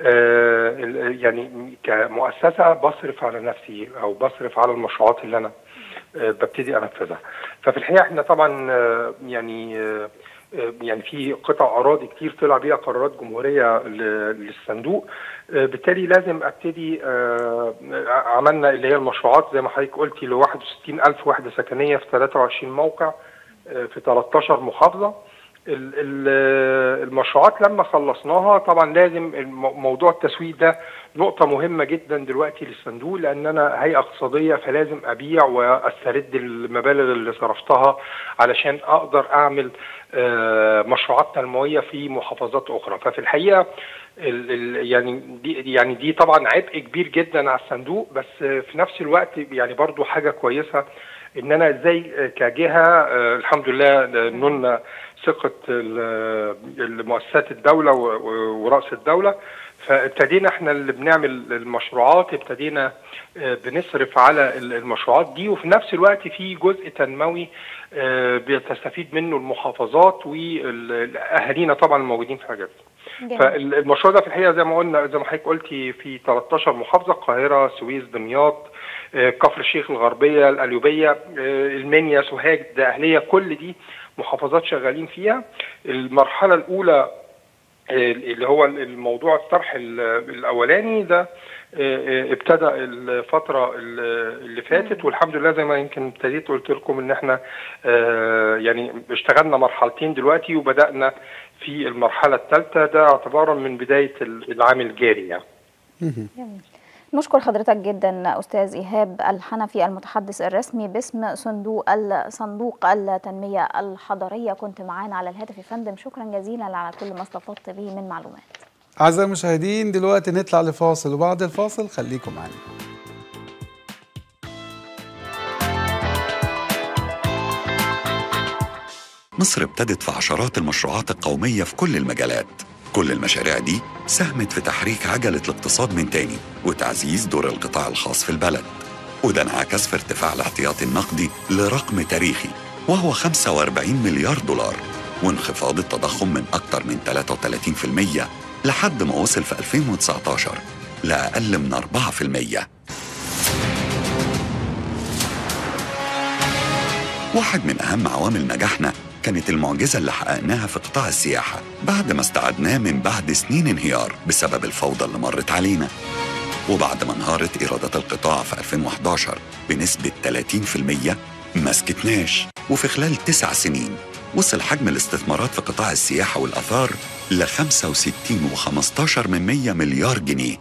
آه، ال- يعني كمؤسسة بصرف على نفسي أو بصرف على المشروعات اللي أنا آه، ببتدي انفذها ففي الحقيقه احنا طبعا آه، يعني آه، آه، يعني في قطع اراضي كتير طلع بيها قرارات جمهوريه ل- للصندوق آه، بالتالي لازم ابتدي آه، عملنا اللي هي المشروعات زي ما حضرتك قلتي ل 61 الف وحده سكنيه في 23 موقع آه، في 13 محافظه ال- ال- المشروعات لما خلصناها طبعا لازم الم- موضوع التسويق ده نقطة مهمة جدا دلوقتي للصندوق لأن أنا هيئة اقتصادية فلازم أبيع وأسترد المبالغ اللي صرفتها علشان أقدر أعمل آه، مشروعات تنموية في محافظات أخرى ففي الحقيقة ال ال يعني دي يعني دي طبعا عبء كبير جدا على الصندوق بس آه، في نفس الوقت يعني برضو حاجة كويسة ان انا ازاي آه، كجهه آه، الحمد لله نلنا ثقه ال- المؤسسات الدوله و- و- وراس الدوله فابتدينا احنا اللي بنعمل المشروعات ابتدينا آه، بنصرف على ال- المشروعات دي وفي نفس الوقت في جزء تنموي آه، بتستفيد منه المحافظات واهالينا طبعا الموجودين في الحاجات دي. جميل. فالمشروع ده في الحقيقه زي ما قلنا زي ما حضرتك قلتي في 13 محافظه القاهره السويس دمياط آه، كفر الشيخ الغربيه القليوبيه آه، المنيا سوهاج الدقهليه كل دي محافظات شغالين فيها المرحله الاولى آه، اللي هو الموضوع الطرح ال- الاولاني ده آه، آه، ابتدى الفتره ال- اللي فاتت والحمد لله زي ما يمكن ابتديت قلت لكم ان احنا آه، يعني اشتغلنا مرحلتين دلوقتي وبدانا في المرحله الثالثه ده اعتبارا من بدايه العام الجاري يعني جميل. نشكر حضرتك جدا استاذ ايهاب الحنفي المتحدث الرسمي باسم صندوق صندوق التنميه الحضريه كنت معانا على الهاتف يا فندم شكرا جزيلا على كل ما استفدت به من معلومات أعزائي المشاهدين دلوقتي نطلع لفاصل وبعد الفاصل خليكم معانا مصر ابتدت في عشرات المشروعات القومية في كل المجالات كل المشاريع دي ساهمت في تحريك عجلة الاقتصاد من تاني وتعزيز دور القطاع الخاص في البلد وده انعكس في ارتفاع الاحتياطي النقدي لرقم تاريخي وهو 45 مليار دولار وانخفاض التضخم من أكثر من 33% لحد ما وصل في 2019 لأقل من 4% واحد من أهم عوامل نجاحنا كانت المعجزة اللي حققناها في قطاع السياحة بعد ما استعدناه من بعد سنين انهيار بسبب الفوضى اللي مرت علينا وبعد ما انهارت إيرادات القطاع في 2011 بنسبة 30% ما سكتناش وفي خلال تسع سنين وصل حجم الاستثمارات في قطاع السياحة والآثار ل 65 و15 من 100 مليار جنيه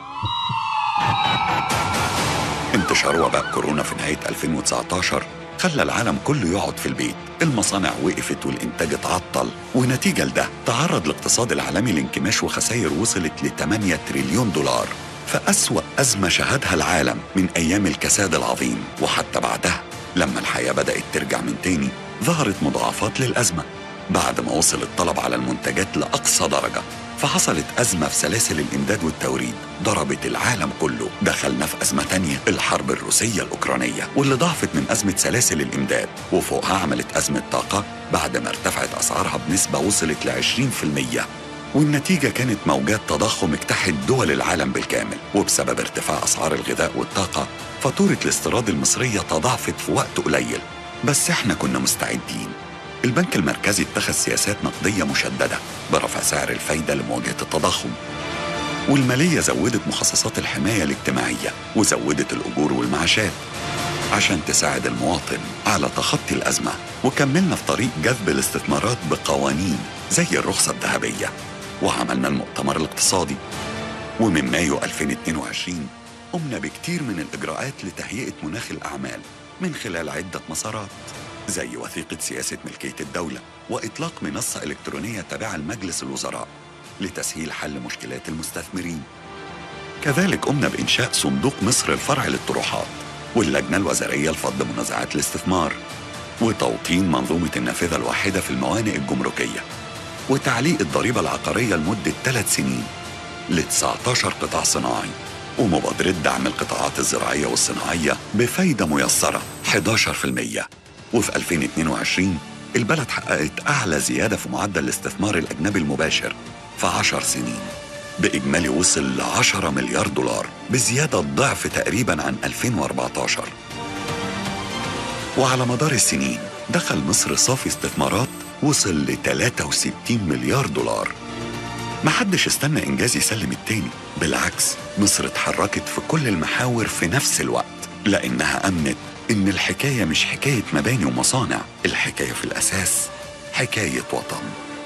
انتشار وباء كورونا في نهاية 2019 خلى العالم كله يقعد في البيت المصانع وقفت والإنتاج اتعطل ونتيجة لده تعرض الاقتصاد العالمي لانكماش وخسائر وصلت ل 8 تريليون دولار فأسوأ أزمة شهدها العالم من أيام الكساد العظيم وحتى بعدها لما الحياة بدأت ترجع من تاني ظهرت مضاعفات للأزمة بعد ما وصل الطلب على المنتجات لأقصى درجة فحصلت أزمة في سلاسل الإمداد والتوريد ضربت العالم كله دخلنا في أزمة تانية الحرب الروسية الأوكرانية واللي ضعفت من أزمة سلاسل الإمداد وفوقها عملت أزمة طاقة بعد ما ارتفعت أسعارها بنسبة وصلت ل 20% والنتيجة كانت موجات تضخم اجتاحت دول العالم بالكامل وبسبب ارتفاع أسعار الغذاء والطاقة فاتورة الاستيراد المصرية تضاعفت في وقت قليل بس احنا كنا مستعدين البنك المركزي اتخذ سياسات نقدية مشددة برفع سعر الفايدة لمواجهة التضخم والمالية زودت مخصصات الحماية الاجتماعية وزودت الأجور والمعاشات عشان تساعد المواطن على تخطي الأزمة وكملنا في طريق جذب الاستثمارات بقوانين زي الرخصة الذهبية وعملنا المؤتمر الاقتصادي ومن مايو 2022 قمنا بكتير من الإجراءات لتهيئة مناخ الأعمال من خلال عدة مسارات زي وثيقة سياسة ملكية الدولة وإطلاق منصة إلكترونية تابعة لمجلس الوزراء لتسهيل حل مشكلات المستثمرين كذلك قمنا بإنشاء صندوق مصر الفرع للطروحات واللجنة الوزارية لفض منازعات الاستثمار وتوطين منظومة النافذة الواحدة في الموانئ الجمركية وتعليق الضريبة العقارية لمدة ثلاث سنين ل 19 قطاع صناعي ومبادرة دعم القطاعات الزراعية والصناعية بفايدة ميسرة 11% وفي 2022 البلد حققت أعلى زيادة في معدل الاستثمار الأجنبي المباشر في 10 سنين بإجمالي وصل ل 10 مليار دولار بزيادة ضعف تقريبا عن 2014 وعلى مدار السنين دخل مصر صافي استثمارات وصل ل 63 مليار دولار محدش استنى إنجاز يسلم التاني بالعكس مصر اتحركت في كل المحاور في نفس الوقت لأنها أمنت إن الحكاية مش حكاية مباني ومصانع الحكاية في الأساس حكاية وطن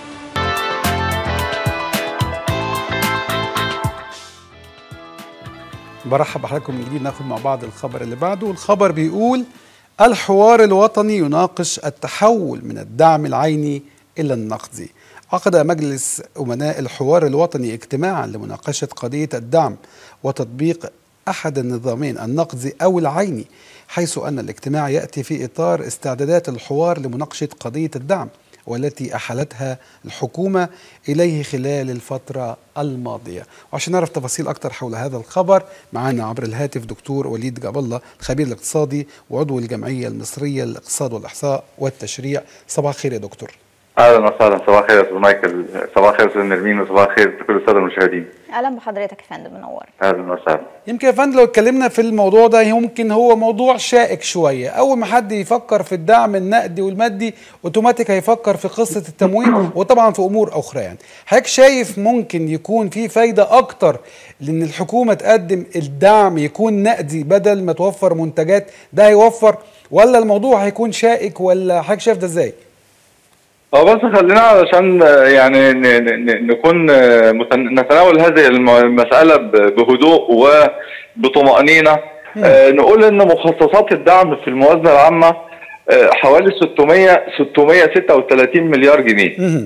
برحب بحضراتكم من جديد ناخد مع بعض الخبر اللي بعده والخبر بيقول الحوار الوطني يناقش التحول من الدعم العيني إلى النقدي عقد مجلس أمناء الحوار الوطني اجتماعا لمناقشة قضية الدعم وتطبيق أحد النظامين النقدي أو العيني حيث أن الاجتماع يأتي في إطار استعدادات الحوار لمناقشة قضية الدعم والتي أحالتها الحكومة إليه خلال الفترة الماضية وعشان نعرف تفاصيل أكثر حول هذا الخبر معنا عبر الهاتف دكتور وليد جاب الله الخبير الاقتصادي وعضو الجمعية المصرية للاقتصاد والإحصاء والتشريع صباح الخير يا دكتور اهلا وسهلا صباح الخير يا استاذ مايكل صباح الخير يا استاذ نرمين وصباح الخير لكل الساده المشاهدين اهلا بحضرتك يا فندم منور اهلا وسهلا يمكن يا فندم لو اتكلمنا في الموضوع ده يمكن هو موضوع شائك شويه اول ما حد يفكر في الدعم النقدي والمادي اوتوماتيك هيفكر في قصه التمويل وطبعا في امور اخرى يعني حضرتك شايف ممكن يكون في فايده اكتر لان الحكومه تقدم الدعم يكون نقدي بدل ما توفر منتجات ده هيوفر ولا الموضوع هيكون شائك ولا حضرتك شايف ده ازاي؟ هو بس خلينا علشان يعني ن- ن- نكون متن- نتناول هذه الم- المسألة ب- بهدوء وبطمأنينة آه، نقول إن مخصصات الدعم في الموازنة العامة آه، حوالي 600 636 مليار جنيه مهم.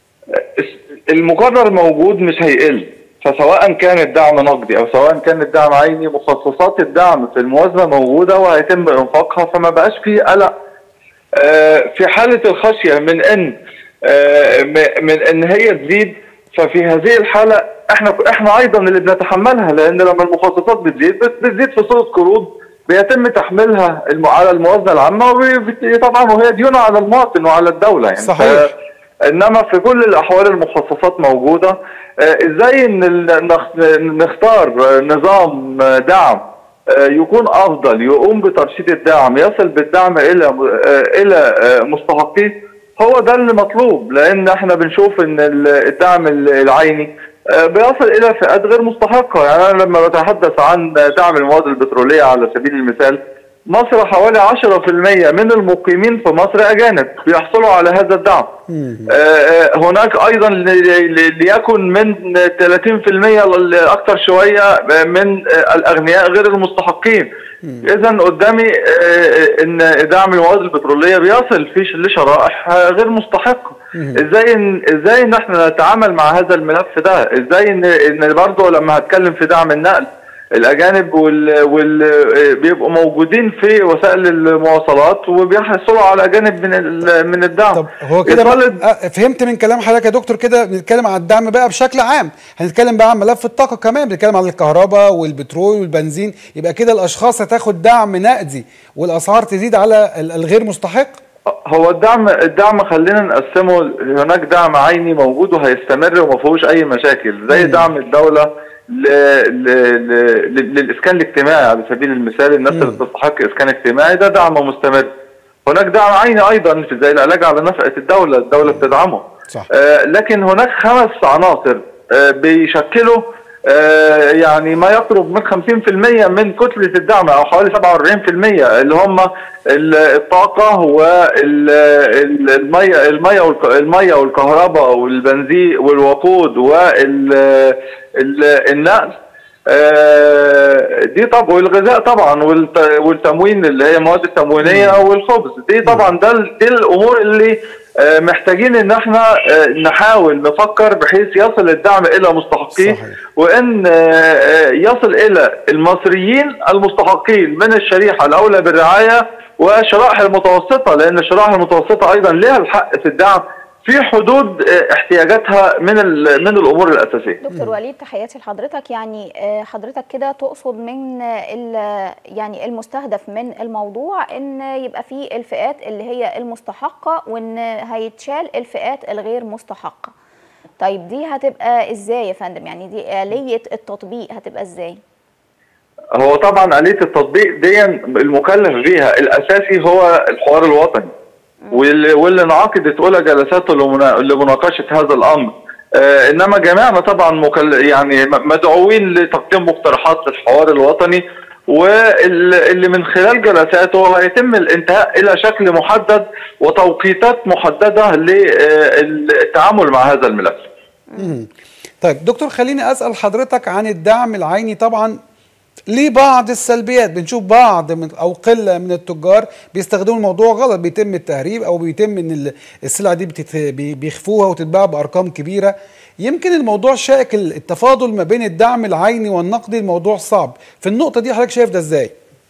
المقرر موجود مش هيقل فسواء كان الدعم نقدي او سواء كان الدعم عيني مخصصات الدعم في الموازنه موجوده وهيتم انفاقها فما بقاش في قلق آه، في حاله الخشيه من ان آه، م- من ان هي تزيد ففي هذه الحاله احنا احنا ايضا اللي بنتحملها لان لما المخصصات بتزيد بت- بتزيد في صوره قروض بيتم تحميلها الم- على الموازنه العامه وطبعا وهي ديون على المواطن وعلى الدوله يعني صحيح. ف- انما في كل الاحوال المخصصات موجوده آه، ازاي ان ال- نخ- نختار آه، نظام آه، دعم آه، يكون افضل يقوم بترشيد الدعم يصل بالدعم الى آه، الى آه، مستحقيه هو ده اللي مطلوب لان احنا بنشوف ان ال- الدعم ال- العيني آه، بيصل الى فئات غير مستحقه يعني انا لما بتحدث عن دعم المواد البتروليه على سبيل المثال مصر حوالي 10% من المقيمين في مصر اجانب بيحصلوا على هذا الدعم آه، آه، هناك ايضا ل- ل- ليكن من 30% لاكثر شويه من آه، الاغنياء غير المستحقين اذا قدامي آه، ان دعم المواد البتروليه بيصل في ش- لشرائح آه، غير مستحقه ازاي ان ازاي ان احنا نتعامل مع هذا الملف ده ازاي ان ان برضه لما هتكلم في دعم النقل الاجانب وال, وال آه، بيبقوا موجودين في وسائل المواصلات وبيحصلوا على جانب من ال- من الدعم طب هو كده يطالب- بقى- آه، فهمت من كلام حضرتك يا دكتور كده بنتكلم عن الدعم بقى بشكل عام هنتكلم بقى عن ملف الطاقه كمان بنتكلم عن الكهرباء والبترول والبنزين يبقى كده الاشخاص هتاخد دعم نقدي والاسعار تزيد على ال- الغير مستحق هو الدعم الدعم خلينا نقسمه هناك دعم عيني موجود وهيستمر وما فيهوش اي مشاكل زي دعم الدوله ل... ل... ل... للاسكان الاجتماعي على سبيل المثال الناس اللي تستحق اسكان اجتماعي ده دعم مستمر هناك دعم عيني ايضا في زي العلاج على نفقه الدوله الدوله بتدعمه صح. آه لكن هناك خمس عناصر آه بيشكلوا آه، يعني ما يقرب من 50% من كتلة الدعم أو حوالي 47% اللي هم ال- الطاقة والمية المية والك- المية والكهرباء والبنزين والوقود والنقل دي طب والغذاء طبعا والت- والتموين اللي هي المواد التموينيه والخبز دي طبعا ده ال- دي الامور اللي آه، محتاجين ان احنا آه، نحاول نفكر بحيث يصل الدعم الى مستحقيه صحيح. وان آه، آه، يصل الى المصريين المستحقين من الشريحه الاولى بالرعايه والشرائح المتوسطه لان الشرائح المتوسطه ايضا لها الحق في الدعم في حدود آه، احتياجاتها من ال- من الامور الاساسيه دكتور وليد تحياتي لحضرتك يعني آه، حضرتك كده تقصد من ال- يعني المستهدف من الموضوع ان يبقى في الفئات اللي هي المستحقه وان هيتشال الفئات الغير مستحقه طيب دي هتبقى ازاي يا فندم يعني دي آلية التطبيق هتبقى ازاي هو طبعا آلية التطبيق دي المكلف بيها الأساسي هو الحوار الوطني واللي, واللي انعقدت أولى جلساته لمنا- لمناقشة هذا الأمر آه إنما جميعنا طبعا مكل... يعني م- مدعوين لتقديم مقترحات للحوار الوطني واللي من خلال جلساته هيتم الانتهاء إلى شكل محدد وتوقيتات محددة للتعامل مع هذا الملف مم. طيب دكتور خليني اسال حضرتك عن الدعم العيني طبعا ليه بعض السلبيات بنشوف بعض من او قله من التجار بيستخدموا الموضوع غلط بيتم التهريب او بيتم ان ال- السلع دي بتت... بي- بيخفوها وتتباع بارقام كبيره يمكن الموضوع شائك ال- التفاضل ما بين الدعم العيني والنقدي الموضوع صعب في النقطه دي حضرتك شايف ده ازاي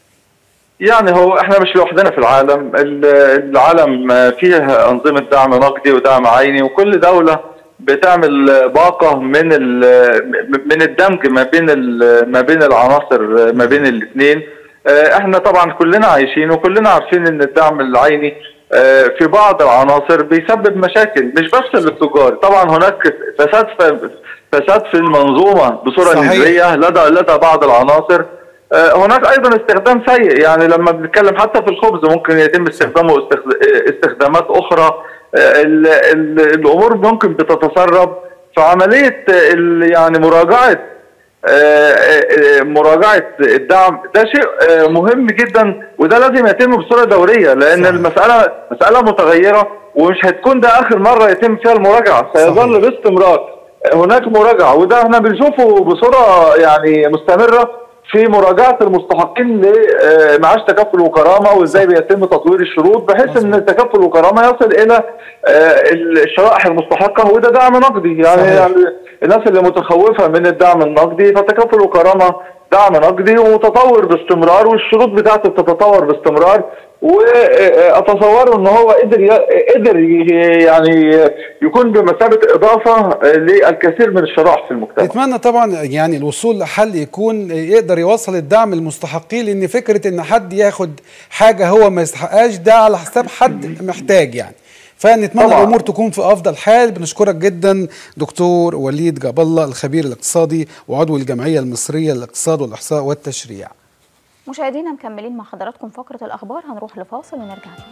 يعني هو احنا مش لوحدنا في العالم ال- العالم فيه أنظمة دعم نقدي ودعم عيني وكل دولة بتعمل باقة من ال- من الدمج ما بين ال- ما بين العناصر ما بين الاثنين احنا طبعا كلنا عايشين وكلنا عارفين ان الدعم العيني آه، في بعض العناصر بيسبب مشاكل مش بس للتجار طبعا هناك فساد في فساد في المنظومه بصوره صحيح. نسبيه لدى لدى بعض العناصر آه، هناك ايضا استخدام سيء يعني لما بنتكلم حتى في الخبز ممكن يتم استخدامه استخد- استخدامات اخرى آه، ال- ال- الامور ممكن بتتسرب فعمليه آه، ال- يعني مراجعه آه، آه، مراجعه الدعم ده شيء آه، مهم جدا وده لازم يتم بصوره دوريه لان صحيح. المساله مساله متغيره ومش هتكون ده اخر مره يتم فيها المراجعه سيظل صحيح. باستمرار هناك مراجعه وده احنا بنشوفه بصوره يعني مستمره في مراجعه المستحقين لمعاش تكافل وكرامه وازاي بيتم تطوير الشروط بحيث ان التكافل وكرامه يصل الى آه، الشرائح المستحقه وده دعم نقدي يعني, صحيح. يعني الناس اللي متخوفه من الدعم النقدي فتكافل وكرامه دعم نقدي ومتطور باستمرار والشروط بتاعته بتتطور باستمرار واتصور ان هو قدر ي- قدر ي- يعني يكون بمثابه اضافه للكثير من الشرائح في المجتمع. نتمنى طبعا يعني الوصول لحل يكون يقدر يوصل الدعم للمستحقين لان فكره ان حد ياخد حاجه هو ما يستحقهاش ده على حساب حد محتاج يعني فنتمنى طبعاً. الامور تكون في افضل حال بنشكرك جدا دكتور وليد جاب الله الخبير الاقتصادي وعضو الجمعيه المصريه للاقتصاد والاحصاء والتشريع مشاهدينا مكملين مع حضراتكم فقرة الأخبار هنروح لفاصل ونرجع تاني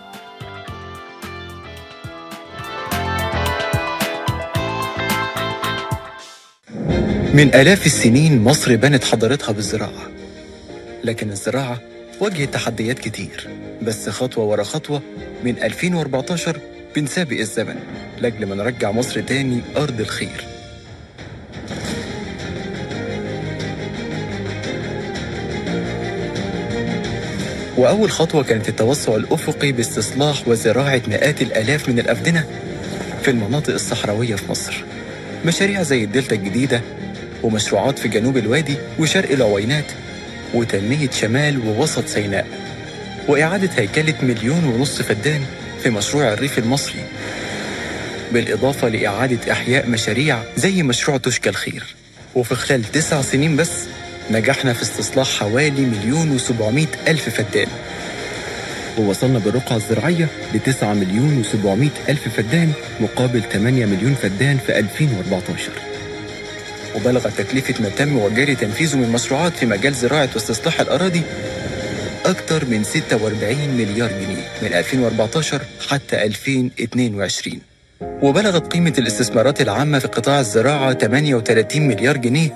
من آلاف السنين مصر بنت حضارتها بالزراعة لكن الزراعة واجهت تحديات كتير بس خطوة ورا خطوة من 2014 بنسابق الزمن لأجل ما نرجع مصر تاني أرض الخير وأول خطوة كانت التوسع الأفقي باستصلاح وزراعة مئات الآلاف من الأفدنة في المناطق الصحراوية في مصر مشاريع زي الدلتا الجديدة ومشروعات في جنوب الوادي وشرق العوينات وتنمية شمال ووسط سيناء وإعادة هيكلة مليون ونص فدان في مشروع الريف المصري بالإضافة لإعادة إحياء مشاريع زي مشروع تشكى الخير وفي خلال تسع سنين بس نجحنا في استصلاح حوالي مليون وسبعمائة ألف فدان ووصلنا بالرقعة الزراعية لتسعة مليون وسبعمائة ألف فدان مقابل 8 مليون فدان في 2014 وبلغت تكلفة ما تم وجاري تنفيذه من مشروعات في مجال زراعة واستصلاح الأراضي أكثر من 46 مليار جنيه من 2014 حتى 2022 وبلغت قيمة الاستثمارات العامة في قطاع الزراعة 38 مليار جنيه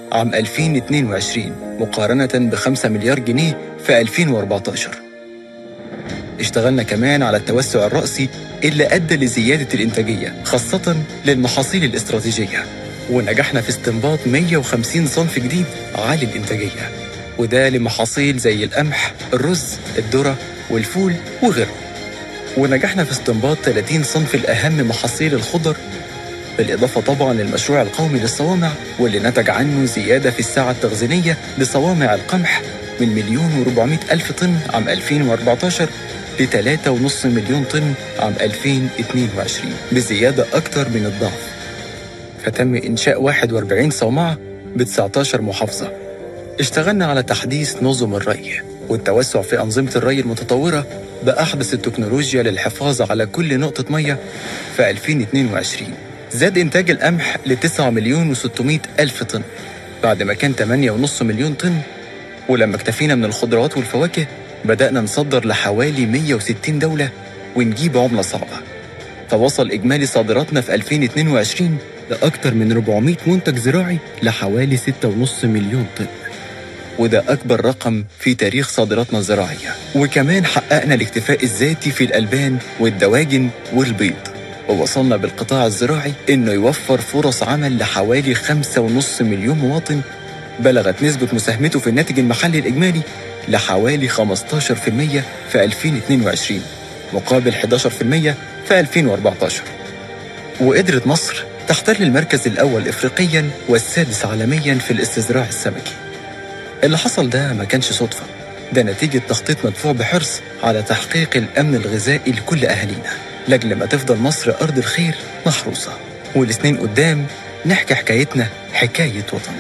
عام 2022 مقارنة ب 5 مليار جنيه في 2014 اشتغلنا كمان على التوسع الرأسي اللي أدى لزيادة الإنتاجية خاصة للمحاصيل الاستراتيجية ونجحنا في استنباط 150 صنف جديد عالي الإنتاجية وده لمحاصيل زي القمح، الرز، الذرة والفول وغيره ونجحنا في استنباط 30 صنف الأهم محاصيل الخضر بالإضافة طبعا للمشروع القومي للصوامع واللي نتج عنه زيادة في الساعة التخزينية لصوامع القمح من مليون و400 ألف طن عام 2014 ل 3.5 مليون طن عام 2022 بزيادة أكثر من الضعف فتم إنشاء 41 صومعة ب 19 محافظة اشتغلنا على تحديث نظم الري والتوسع في أنظمة الري المتطورة بأحدث التكنولوجيا للحفاظ على كل نقطة مية في 2022 زاد إنتاج القمح ل 9 مليون و600 ألف طن بعد ما كان 8.5 مليون طن ولما اكتفينا من الخضروات والفواكه بدأنا نصدر لحوالي 160 دولة ونجيب عملة صعبة فوصل إجمالي صادراتنا في 2022 لأكثر من 400 منتج زراعي لحوالي 6.5 مليون طن وده أكبر رقم في تاريخ صادراتنا الزراعية وكمان حققنا الاكتفاء الذاتي في الألبان والدواجن والبيض ووصلنا بالقطاع الزراعي إنه يوفر فرص عمل لحوالي 5.5 مليون مواطن بلغت نسبة مساهمته في الناتج المحلي الإجمالي لحوالي 15% في 2022 مقابل 11% في 2014 وقدرت مصر تحتل المركز الأول إفريقياً والسادس عالمياً في الاستزراع السمكي اللي حصل ده ما كانش صدفة ده نتيجة تخطيط مدفوع بحرص على تحقيق الأمن الغذائي لكل أهالينا لأجل ما تفضل مصر أرض الخير محروسة والسنين قدام نحكي حكايتنا حكاية وطن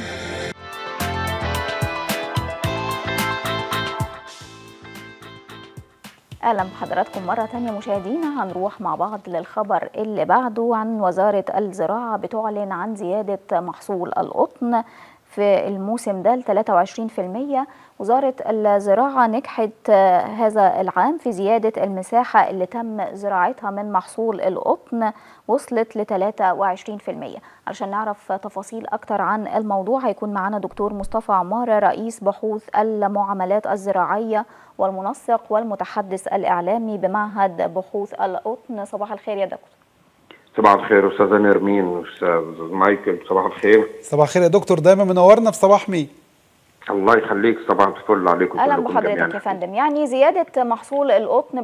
اهلا بحضراتكم مره تانية مشاهدينا هنروح مع بعض للخبر اللي بعده عن وزاره الزراعه بتعلن عن زياده محصول القطن في الموسم ده ل 23% وزارة الزراعة نجحت هذا العام في زيادة المساحة اللي تم زراعتها من محصول القطن وصلت ل 23% علشان نعرف تفاصيل أكتر عن الموضوع هيكون معنا دكتور مصطفى عمارة رئيس بحوث المعاملات الزراعية والمنسق والمتحدث الإعلامي بمعهد بحوث القطن صباح الخير يا دكتور صباح الخير استاذه نرمين استاذ مايكل صباح الخير صباح الخير يا دكتور دايما منورنا في صباح مي الله يخليك صباح الفل عليكم اهلا كلكم بحضرتك جميعاً. يا فندم يعني زياده محصول القطن ب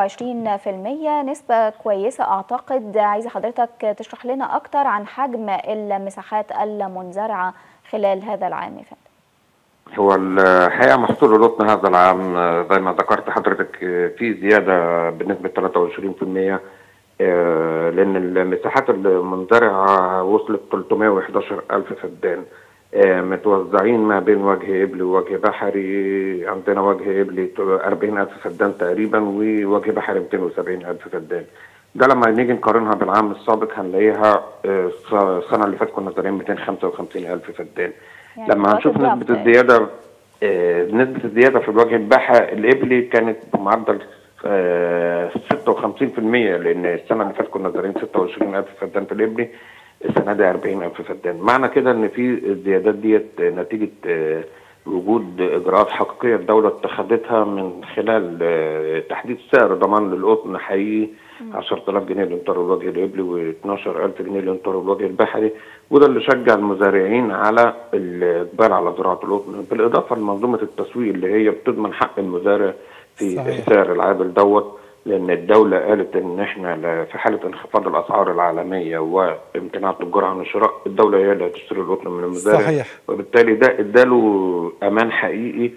23% نسبه كويسه اعتقد عايزه حضرتك تشرح لنا اكتر عن حجم المساحات المنزرعه خلال هذا العام يا فندم هو الحقيقه محصول القطن هذا العام آه، زي ما ذكرت حضرتك آه، في زياده بنسبه 23% آه، لان المساحات المنزرعه وصلت 311 الف فدان آه، متوزعين ما بين وجه إبلي ووجه بحري عندنا وجه إبلي 40 ألف فدان تقريبا ووجه بحري 270 ألف فدان ده لما نيجي نقارنها بالعام السابق هنلاقيها آه، الس- السنة اللي فاتت كنا زارعين 255 ألف فدان يعني لما هنشوف ضعف نسبة الزيادة آه، نسبة الزيادة في الوجه البحري الإبلي كانت بمعدل آه، 56% لأن السنة اللي فاتت كنا زارعين 26 ألف فدان في الإبلي السنة دي 40 ألف فدان معنى كده إن في الزيادات ديت نتيجة آه، وجود إجراءات حقيقية الدولة اتخذتها من خلال آه، تحديد سعر ضمان للقطن حقيقي 10000 جنيه لإمطار الوجه الإبلي و12000 جنيه لإمطار الوجه البحري وده اللي شجع المزارعين على الإقبال على زراعة القطن بالإضافة لمنظومة التسويق اللي هي بتضمن حق المزارع في صحيح. السعر العادل دوت لان الدوله قالت ان احنا ل- في حاله انخفاض الاسعار العالميه وامتناع التجار عن الشراء الدوله هي اللي هتشتري القطن من المزارع صحيح. وبالتالي ده اداله امان حقيقي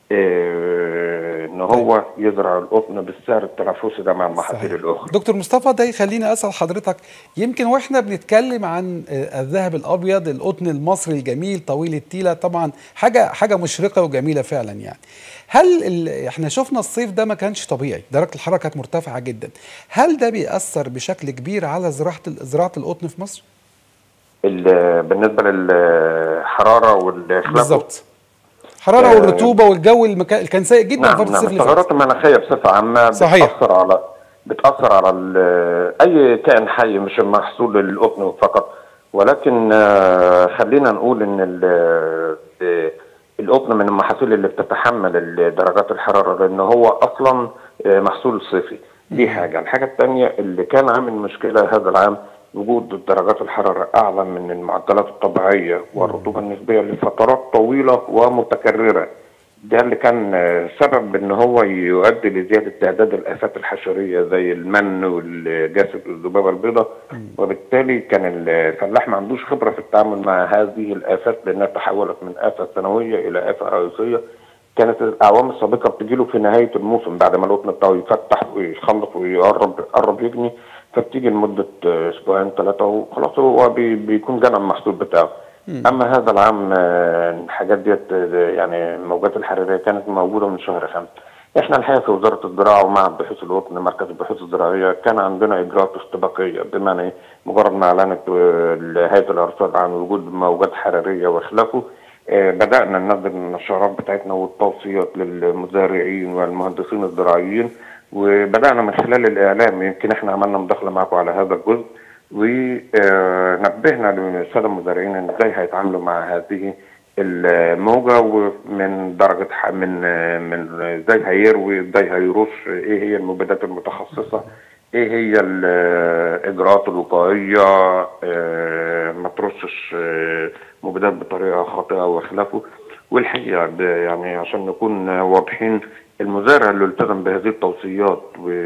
آه، ان هو يزرع القطن بالسعر التنافسي ده مع المحاصيل الاخرى دكتور مصطفى ده يخليني اسال حضرتك يمكن واحنا بنتكلم عن آه، الذهب الابيض القطن المصري الجميل طويل التيله طبعا حاجه حاجه مشرقه وجميله فعلا يعني هل ال... احنا شفنا الصيف ده ما كانش طبيعي درجه الحراره كانت مرتفعه جدا هل ده بيأثر بشكل كبير على زراعه ال- زراعه القطن في مصر ال- بالنسبه للحراره والخلاف بالظبط الحراره آه، والرطوبه والجو المكان اللي كان سيء جدا نعم فتره نعم الصيف اللي فات التغيرات المناخيه بصفه عامه صحيح. بتاثر على بتاثر على ال- اي كائن حي مش محصول القطن فقط ولكن آه، خلينا نقول ان ال- آه، القطن من المحاصيل اللي بتتحمل ال- درجات الحراره لان هو اصلا آه، محصول صيفي دي حاجه الحاجه الثانيه اللي كان عامل مشكله هذا العام وجود درجات الحراره اعلى من المعدلات الطبيعيه والرطوبه النسبيه لفترات طويله ومتكرره ده اللي كان آه، سبب ان هو يؤدي لزياده تعداد الافات الحشريه زي المن والجاسد والذبابه البيضاء وبالتالي كان الفلاح ما عندوش خبره في التعامل مع هذه الافات لانها تحولت من افه سنويه الى افه رئيسيه كانت الاعوام السابقه بتجيله في نهايه الموسم بعد ما القطن بتاعه يفتح ويخلص ويقرب يقرب يجني فبتيجي لمده آه، اسبوعين ثلاثه وخلاص هو بي- بيكون جنى المحصول بتاعه اما هذا العام آه، الحاجات ديت آه، يعني الموجات الحراريه كانت موجوده من شهر خمسه احنا الحقيقه في وزاره الزراعه ومع بحوث الوطن مركز البحوث الزراعيه كان عندنا اجراءات استباقيه بمعنى ايه؟ مجرد ما اعلنت آه، هيئه الارصاد عن وجود موجات حراريه وخلافه آه، بدانا ننزل النشرات بتاعتنا والتوصيات للمزارعين والمهندسين الزراعيين وبدانا من خلال الاعلام يمكن احنا عملنا مداخله معكم على هذا الجزء ونبهنا للساده المزارعين ان ازاي هيتعاملوا مع هذه الموجه ومن درجه ح- من من ازاي هيروي ازاي هيرش ايه هي المبيدات المتخصصه ايه هي الاجراءات الوقائيه آه، ما ترشش آه، مبيدات بطريقه خاطئه وخلافه والحقيقه ب- يعني عشان نكون واضحين المزارع اللي التزم بهذه التوصيات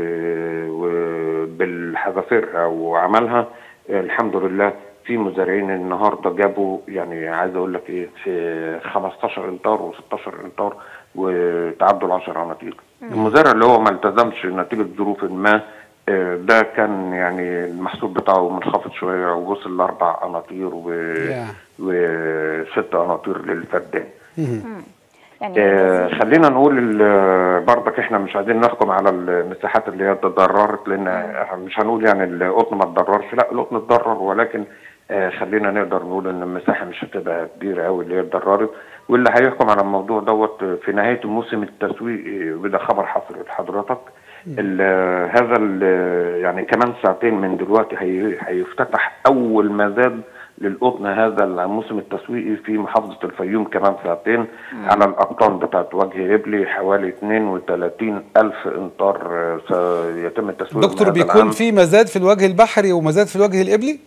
و- وبالحذافيرها وعملها آه، الحمد لله في مزارعين النهارده جابوا يعني عايز اقول لك ايه في 15 امتار و16 امتار وتعدوا ال 10 عناطيق المزارع اللي هو ما التزمش نتيجه ظروف ما آه، ده كان يعني المحصول بتاعه منخفض شويه ووصل لاربع قناطير و... يا. وست قناطير للفدان يعني آه، جزيل- خلينا نقول ال- برضك احنا مش عايزين نحكم على المساحات اللي هي تضررت لان مش هنقول يعني القطن ما اتضررش لا القطن اتضرر ولكن آه، خلينا نقدر نقول ان المساحه مش هتبقى كبيره قوي اللي هي اتضررت واللي هيحكم على الموضوع دوت في نهايه الموسم التسويقي وده خبر حصري لحضرتك ال- هذا ال- يعني كمان ساعتين من دلوقتي هي- هيفتتح اول مزاد للقطن هذا الموسم التسويقي في محافظة الفيوم كمان ساعتين على الأقطان بتاعت وجه إبلي حوالي 32 ألف إمتار آه، سيتم التسويق دكتور هذا بيكون العام. في مزاد في الوجه البحري ومزاد في الوجه الإبلي؟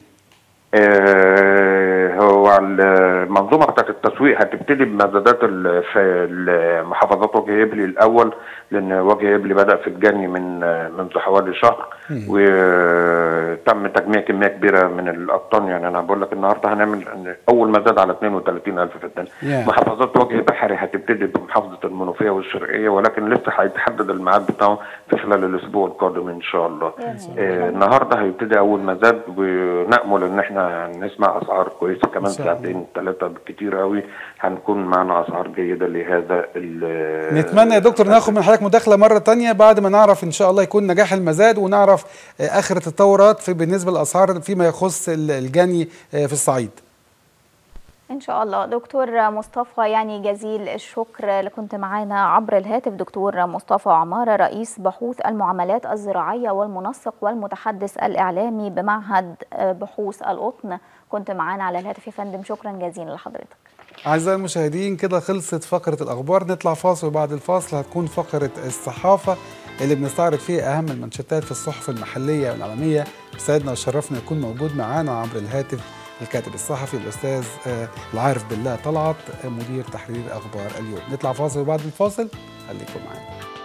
آه، هو المنظومه بتاعت التسويق هتبتدي بمزادات ال- في المحافظات وجه ابلي الاول لان وجه ابلي بدا في الجني من منذ حوالي شهر وتم تجميع كميه كبيره من الاقطان يعني انا بقول لك النهارده هنعمل اول مزاد على 32000 فدان Yeah. محافظات وجه بحري هتبتدي بمحافظه المنوفيه والشرقيه ولكن لسه هيتحدد الميعاد بتاعه في خلال الاسبوع القادم ان شاء الله آه، النهارده هيبتدي اول مزاد ونامل ان احنا نسمع اسعار كويسه كمان شاء الله. ساعتين ثلاثه بالكتير قوي هنكون معنا اسعار جيده لهذا ال- نتمنى يا دكتور ناخد من حضرتك مداخله مره تانية بعد ما نعرف ان شاء الله يكون نجاح المزاد ونعرف آه، اخر التطورات في بالنسبه للاسعار فيما يخص ال- الجني آه، في الصعيد ان شاء الله دكتور مصطفى يعني جزيل الشكر اللي كنت معانا عبر الهاتف دكتور مصطفى عمارة رئيس بحوث المعاملات الزراعية والمنسق والمتحدث الإعلامي بمعهد آه، بحوث القطن كنت معانا على الهاتف يا فندم شكرا جزيلا لحضرتك اعزائي المشاهدين كده خلصت فقره الاخبار نطلع فاصل وبعد الفاصل هتكون فقره الصحافه اللي بنستعرض فيها اهم المنشطات في الصحف المحليه والعالميه سعدنا وشرفنا يكون موجود معانا عبر الهاتف الكاتب الصحفي الاستاذ آه، العارف بالله طلعت آه، مدير تحرير اخبار اليوم نطلع فاصل وبعد الفاصل خليكم معانا